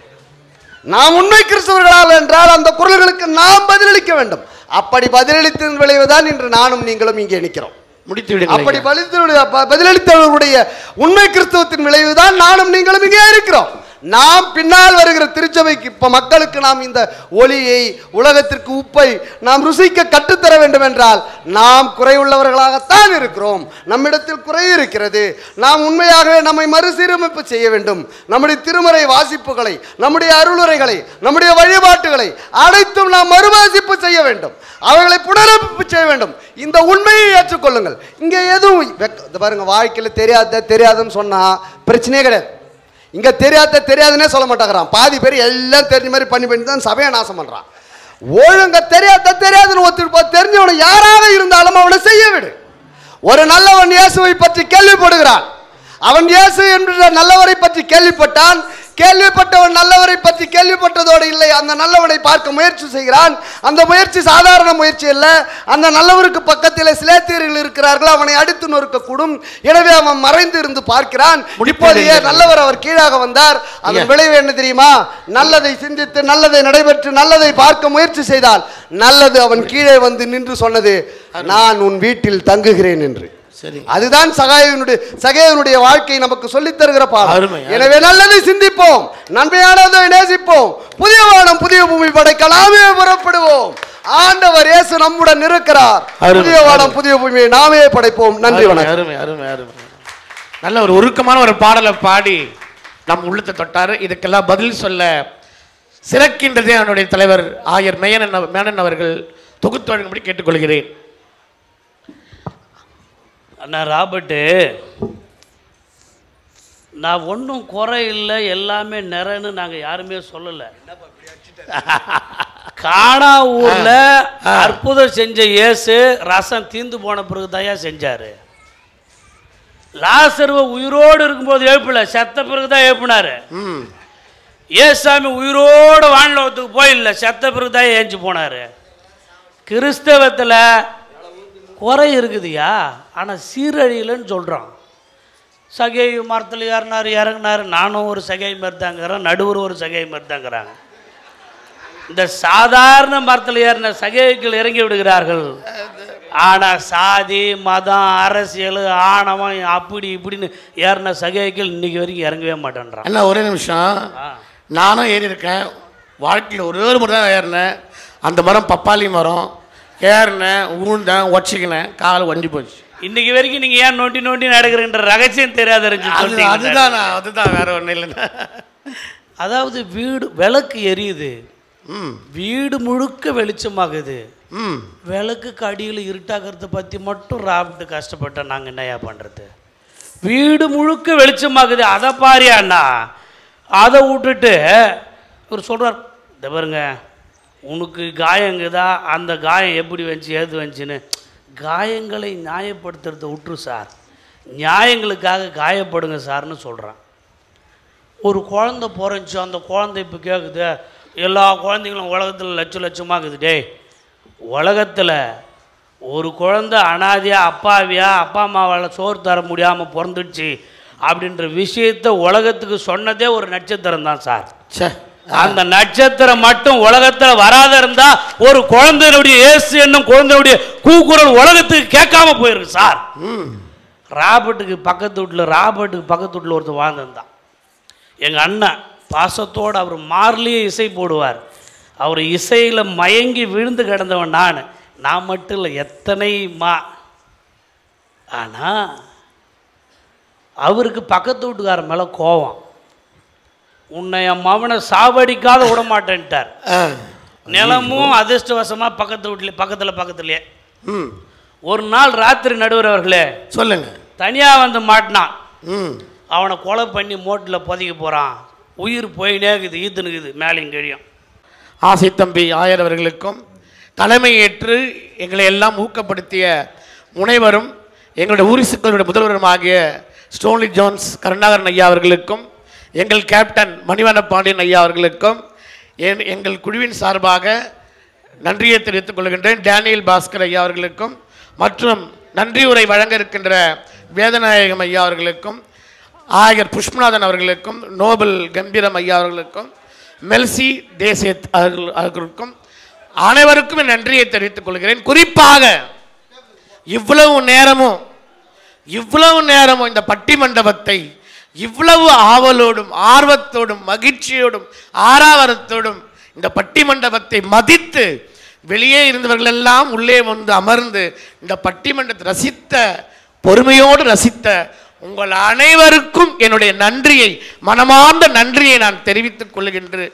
நாம் உண்மை கிறிஸ்தவர்களால் என்றால் அந்த குரல்களுக்கு நாம் பதிலளிக்க வேண்டும் அப்படி பதிலளித்ததன் விளைவுதான் இன்று நானும் நீங்களும் இங்கே நிற்கிறோம் முடித்து விடுங்கள் அப்படி ஐயா. பதிலளித்த ப- பதிலளித்தவர்களுடைய உண்மை கிறிஸ்தவத்தின் விளைவுதான் நானும் நீங்களும் இங்கே இருக்கிறோம் நாம் பின்னால் வருகிற திருச்சபைக்கு இப்ப மக்களுக்கு நாம் இந்த ஒளியை உலகத்திற்கு உப்பை நாம் ருசிக்க கற்றுத்தர வேண்டும் என்றால் நாம் குறைவுள்ளவர்களாகத்தான் இருக்கிறோம் நம்மிடத்தில் குறை இருக்கிறது நாம் உண்மையாகவே நம்மை மறுசீரமைப்பு செய்ய வேண்டும் நம்முடைய திருமறை வாசிப்புகளை நம்முடைய அருளுரைகளை நம்முடைய வழிபாட்டுகளை அனைத்தும் நாம் மறுவாசிப்பு செய்ய வேண்டும் அவர்களை புனரமைப்பு செய்ய வேண்டும் இந்த உண்மையை ஏற்றுக்கொள்ளுங்கள் இங்கே எதுவும் வெக்க- இந்த பாருங்க வாழ்க்கையில் தெரியாத தெரியாதுன்னு சொன்னா பிரச்சனையே கிடையாது இங்க தெரியாத தெரியாதுன்னே சொல்ல மாட்டாங்கிறான் பாதி பேர் எல்லாம் தெரிஞ்ச மாதிரி பண்ணி பண்ணி தான் சபையை நாசம் பண்றான் ஒழுங்க தெரியாத தெரியாதுன்னு ஒருத்தர் தெரிஞ்சவனை யாராக இருந்தாலும் அவனை செய்ய விடு ஒரு நல்லவன் இயேசுவை பற்றி கேள்விப்படுகிறான் அவன் இயேசு என்ற நல்லவரை பற்றி கேள்விப்பட்டான் கேள்விப்பட்டவன் நல்லவரை பற்றி கேள்விப்பட்டதோடு இல்லை அந்த நல்லவனை பார்க்க முயற்சி செய்கிறான் அந்த முயற்சி சாதாரண முயற்சி அல்ல அந்த நல்லவருக்கு பக்கத்தில் சிலேத்தியர்கள் இருக்கிறார்கள் அவனை அடித்து நொறுக்கக்கூடும் எனவே அவன் மறைந்து இருந்து பார்க்கிறான் இப்போது ஏன் நல்லவர் அவர் கீழாக வந்தார் அதன் விளைவு என்ன தெரியுமா நல்லதை சிந்தித்து நல்லதை நடைபெற்று நல்லதை பார்க்க முயற்சி செய்தால் நல்லது அவன் கீழே வந்து நின்று சொன்னது நான் உன் வீட்டில் தங்குகிறேன் என்று சரி அதுதான் சகாயனுடைய சகையனுடைய வாழ்க்கை நமக்கு சொல்லித் தருகிற பாடம் அருமை, அருமை. எனவே நல்லதை சிந்திப்போம் நன்மையானதை நேசிப்போம் புதிய வானம் புதிய பூமி படைக்க நாமே புறப்படுவோம் ஆண்டவர் இயேசு நம்முடன் இருக்கிறார் அருமை, புதிய வானம் அருமை. புதிய பூமியை நாமே படைப்போம் நன்றி அருமை, வணக்கம் அருமை அருமை அருமை நல்ல ஒரு உருக்கமான ஒரு பாடலை பாடி நம் உள்ளத்தை தொட்டாரு இதுக்கெல்லாம் பதில் சொல்ல சிறக்கின்றதே என்னுடைய தலைவர் ஆயர் மேயன் மேனன் அவர்கள் தொகுத்து வழங்கும்படி கேட்டுக்கொள்கிறேன் அண்ணா ராபர்ட்டு நான் ஒன்றும் குறை இல்லை எல்லாமே நிறைன்னு நாங்கள் யாருமே சொல்லலை காணா ஊர்ல அற்புதம் செஞ்ச இயேசு ரசம் தீந்து போன பிறகு தயா செஞ்சாரு லாசருவ உயிரோடு இருக்கும்போது எழுப்பல செத்த பிறகு தான் எழுப்பினாரு ம் ஏசாமி உயிரோடு வானலோகத்துக்கு போயில்ல செத்த பிறகு தான் ஏஞ்சி போனாரு கிறிஸ்தவத்தில் குறை இருக்குதுயா ஆனால் சீரழியலைன்னு சொல்கிறான் சகை மரத்தில் ஏறினார் இறங்கினார் நானும் ஒரு சகை மாதிரி தாங்கிறேன் நடுவர் ஒரு சகை மாதிரி தாங்கிறாங்க இந்த சாதாரண மரத்தில் ஏறின சகைகள் இறங்கி விடுகிறார்கள் ஆனால் சாதி மதம் அரசியல் ஆணவம் அப்படி இப்படின்னு ஏறின சகைகள் இன்னைக்கு வரைக்கும் இறங்கவே மாட்டேன்றான் அண்ணா ஒரே நிமிஷம் ஆ. நானும் ஏறி இருக்கேன் வாழ்க்கையில் ஒரே ஒரு முறை தான் ஏறினேன் அந்த மரம் பப்பாளி மரம் ஏறினேன் ஊழ்ந்தேன் ஒச்சிக்கினேன் கால் வண்டி போச்சு இன்னைக்கு வரைக்கும் நீங்க ஏன் நோண்டி நோண்டி நடக்கிறன்ற ரகசியம் தெரியாத அது அதுதான் நான் அதுதான் வேற ஒன்றும் இல்லைண்ணா அதாவது வீடு விளக்கு எரியுது ம் வீடு முழுக்க வெளிச்சமாகுது ம் விளக்குக்கு அடியில் இருட்டாகிறத பற்றி மட்டும் ராபிட்டு கஷ்டப்பட்டோம் நாங்கள் என்னையா பண்ணுறது வீடு முழுக்க வெளிச்சமாகுது அதை பாரு அண்ணா அதை விட்டுட்டு இவர் சொல்கிறார் இந்த பாருங்க உனக்கு காயங்குதா அந்த காயம் எப்படி வந்துச்சு ஏது வந்துச்சுன்னு காயங்களை நியாயப்படுத்துறதை விட்டுரு சார் நியாயங்களுக்காக காயப்படுங்க சார்னு சொல்கிறான் ஒரு குழந்தை பிறந்துச்சு அந்த குழந்தை இப்போ கேட்குது எல்லா குழந்தைங்களும் உலகத்தில் லட்சம் லட்சமாக இருக்குது டேய் உலகத்தில் ஒரு குழந்தை அனாதையா அப்பாவியா அப்பா அம்மாவால் சோறு தர முடியாமல் பிறந்துடுச்சு அப்படின்ற விஷயத்த உலகத்துக்கு சொன்னதே ஒரு நட்சத்திரம் தான் சார் ச்சே அந்த நட்சத்திரம் மட்டும் உலகத்தில் வராத இருந்தா ஒரு குழந்தையினுடைய இயேசு என்னும் குழந்தையுடைய கூக்குரல் உலகத்துக்கு கேட்காம போயிருக்கு சார் ராபர்ட்டுக்கு பக்கத்து வீட்டில் ராபர்ட்டுக்கு பக்கத்து வீட்டில் ஒருத்தர் வாழ்ந்திருந்தான் எங்கள் அண்ணன் பாசத்தோடு அவர் மார்லேயே இசை போடுவார் அவர் இசையில் மயங்கி விழுந்து கிடந்தவன் நான் நான் மட்டும் இல்லை எத்தனை மா ஆனால் அவருக்கு பக்கத்து வீட்டுக்காரன் மேலே கோவம் உன்னை என் மவனை சாவடிக்காத விட மாட்டேன்ட்டார் ஆ நிலமும் அதிர்ஷ்டவசமாக பக்கத்து வீட்டில் பக்கத்தில் பக்கத்துலேயே ம் ஒரு நாள் ராத்திரி நடுவர் அவர்களே சொல்லுங்க தனியாக வந்து மாட்டினான் ம் அவனை கொலை பண்ணி மோட்டில் புதைக்க போகிறான் உயிர் போயினே இருக்குது ஈத்துனுக்குது மேலேயும் கீழியும் ஆசை தம்பி ஆயர் அவர்களுக்கும் தலைமையேற்று எங்களை எல்லாம் ஊக்கப்படுத்திய முனைவரும் எங்களுடைய ஊரிசுக்களுடைய முதல்வரும் ஆகிய ஸ்டோன்லி ஜோன்ஸ் கருணாகரன் ஐயா அவர்களுக்கும் எங்கள் கேப்டன் மணிவண்ண பாண்டியன் ஐயா அவர்களுக்கும் என் எங்கள் குழுவின் சார்பாக நன்றியை தெரிவித்துக் கொள்கின்றேன் டேனியல் பாஸ்கர் ஐயா அவர்களுக்கும் மற்றும் நன்றி உரை வழங்க இருக்கின்ற வேதநாயகம் ஐயா அவர்களுக்கும் ஆயர் புஷ்பநாதன் அவர்களுக்கும் நோபல் கம்பீரம் ஐயா அவர்களுக்கும் மெல்சி தேசியத் அவர்கள் அவர்களுக்கும் அனைவருக்கும் என் நன்றியை தெரிவித்துக் கொள்கிறேன் குறிப்பாக இவ்வளவு நேரமும் இவ்வளவு நேரமும் இந்த பட்டி மண்டபத்தை இவ்வளவு ஆவலோடும் ஆர்வத்தோடும் மகிழ்ச்சியோடும் ஆறாவரத்தோடும் இந்த பட்டி மண்டபத்தை மதித்து வெளியே இருந்தவர்கள் எல்லாம் உள்ளே வந்து அமர்ந்து இந்த பட்டிமன்றத்தை ரசித்த பொறுமையோடு ரசித்த உங்கள் அனைவருக்கும் என்னுடைய நன்றியை மனமார்ந்த நன்றியை நான் தெரிவித்துக் கொள்கின்றேன்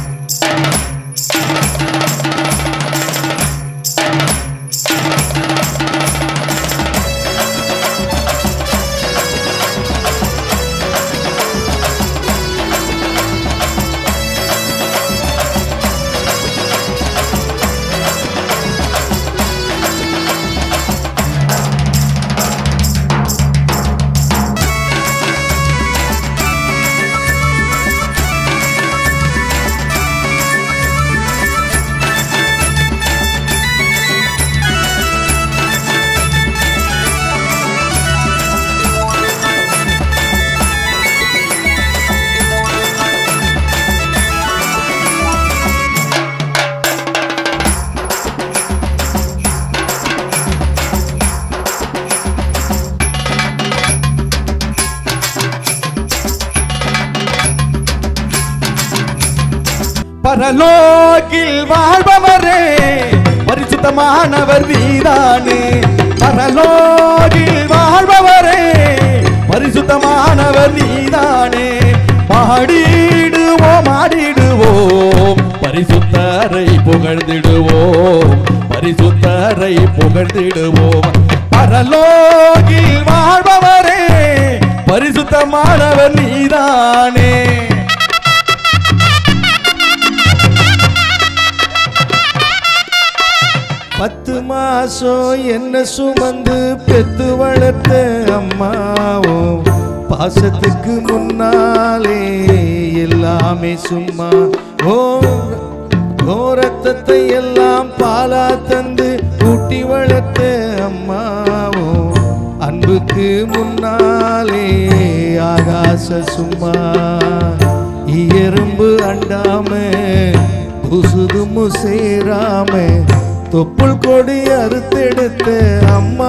பரலோகில் வாழ்பவரே பரிசுத்தமானவர் நீதானே பரலோகில் வாழ்பவரே பரிசுத்தமானவர் நீதானே பாடிடுவோம் ஆடிடுவோம் பரிசுத்தரை புகழ்ந்திடுவோம் பரிசுத்தரை புகழ்ந்திடுவோம் பரலோகில் வாழ்பவரே பரிசுத்தமானவர் நீதானே பத்து மாசம் என்ன சுமந்து பெத்து வளர்த்த அம்மாவும் பாசத்துக்கு முன்னாலே எல்லாமே சும்மா ஓ ஓ ரத்தத்தை எல்லாம் பாலா தந்து கூட்டி வளர்த்த அம்மாவும் அன்புக்கு முன்னாலே ஆகாச சும்மா எறும்பு அண்டாம துசுதுமு சேராம தொப்புள் கொடி அறுத்தெடுத்த அம்மா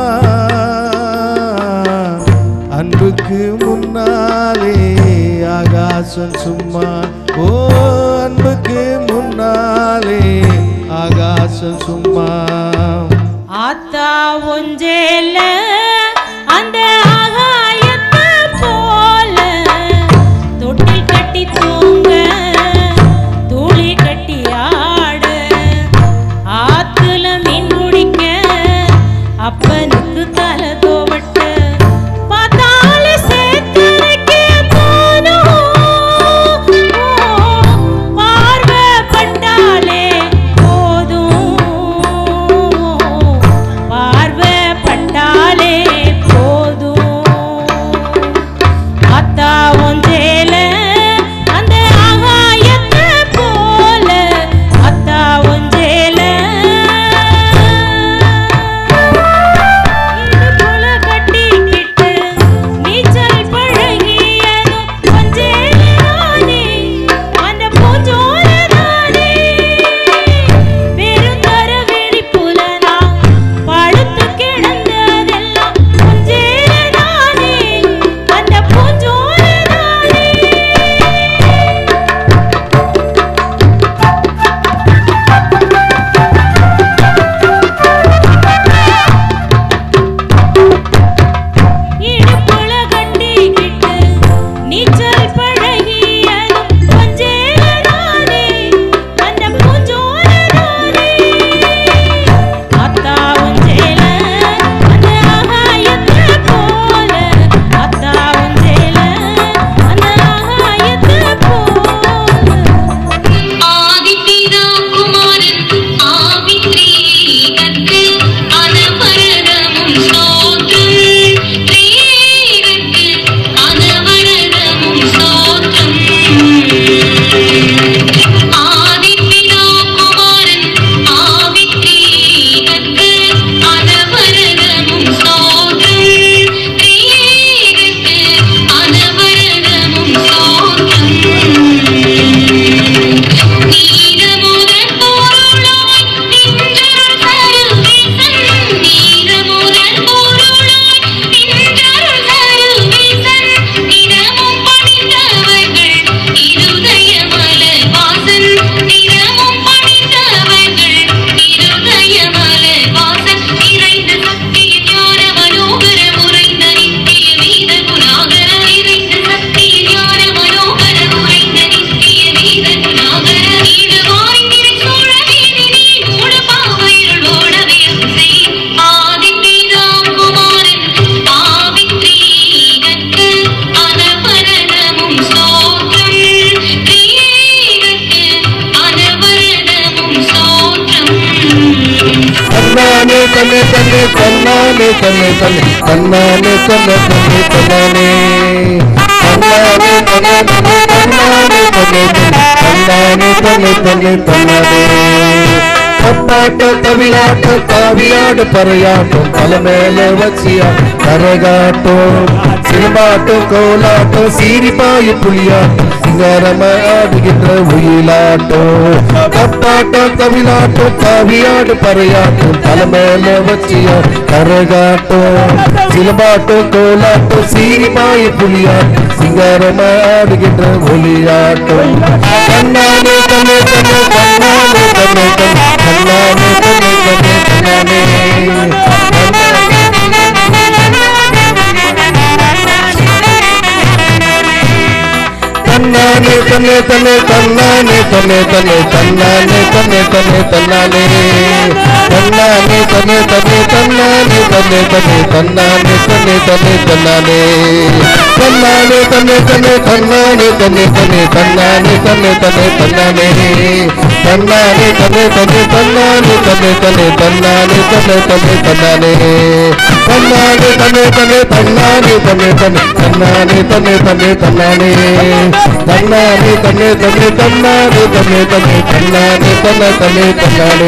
அன்புக்கு முன்னாலே ஆகாசம் சும்மா ஓ அன்புக்கு முன்னாலே ஆகாசம் சும்மா ஆத்தா ஒஞ்சேல அந்த ஆகாயத்தை போல தொட்டில் கட்டி தூங்க தூளி கட்டி ஆட ஆத்துல மீன் பிடிக்க அப்பனுக்கு தலை தோவட்ட பார்த்தாலே சேத்தரைக்க போதும் பார்வைப்பட்டாலே போதும் பார்வைப்பட்டாலே தன்னானே தன்னை தன்னை தன்னானே தன்னை தன்னை தன்னானே தன்னை தன்னை தன்னானே தன்னானே தன்னை தன்னை தன்னானே தன்னை தன்னை தன்னானே தன்னை தன்னை தன்னானே தப்பாட்டம் தவிழாட்டம் தாவியாடு பறையாட்டம் தலை மேல வச்சியா கரகாட்டம் சிலம்பாட்டம் கோலாட்டம் சீரிப்பாயு புலியாட்டம் சிங்காரம ஆடுகின்ற உயிலாட்டம் தப்பாட்டம் தவிழாட்டம் தாவியாடு பறையாட்டம் தலை மேல வச்சியா கரகாட்டம் சிலம்பாட்டம் கோலாட்டம் சீரிப்பாயு புலியாட்டம் சிங்காரம ஆடுகின்ற ஒளியாட்டம் கண்ணானே தன்னை தன்னை கண்ணானே தன்னை தன்னை கண்ணானே தன்னை தன்னை கண்ணானே தன்னானே தன்னை தன்னை தன்னானே தன்னை தன்னை தன்னானே தன்னை தன்னை தன்னானே தன்னானே தன்னை தன்னை தன்னானே தன்னை தன்னை தன்னானே தன்னை தன்னை தன்னானே தன்னானே தன்னை தன்னை தன்னானே தன்னை தன்னை தன்னானே தன்னை தன்னை தன்னானே தன்னானே தன்னை தன்னை தன்னானே தன்னை தன்னை தன்னானே தன்னை தன்னை தன்னானே தன்னானே தன்னை தன்னை தன்னானே தன்னை தன்னை தன்னானே தன்னை தன்னை தன்னானே தன்னானே தன்னை தன்னை தன்னானே தன்னை தன்னை தன்னானே தன்னை தன்னை தன்னானே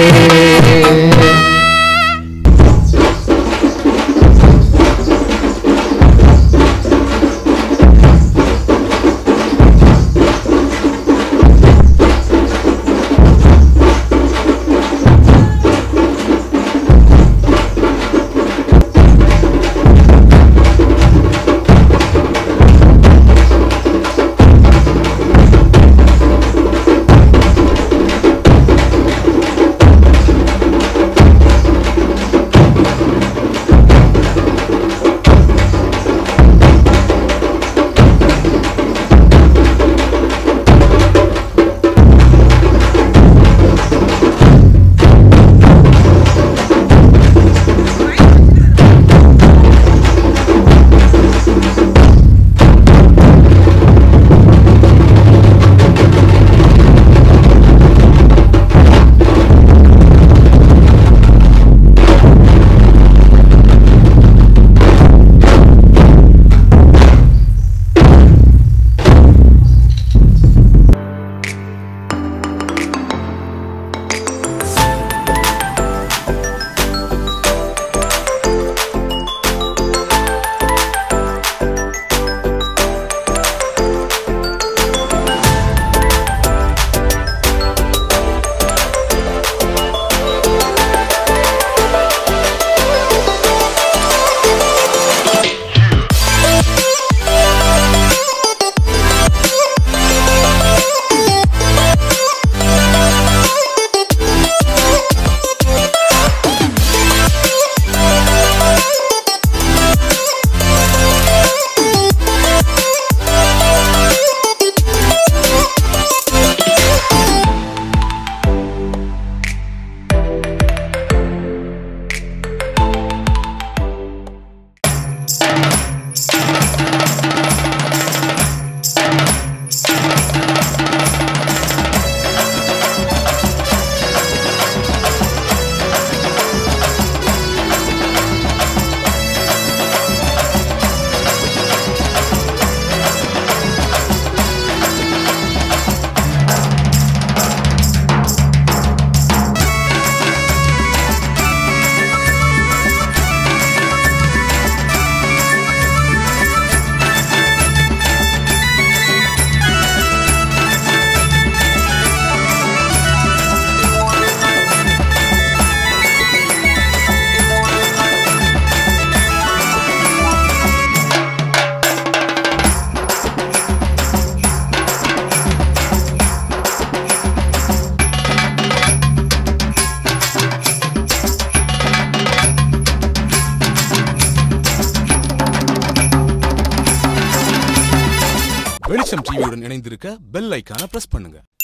வெளிச்சம் டிவியுடன் இணைந்திருக்க பெல் ஐக்கான பிரஸ் பண்ணுங்க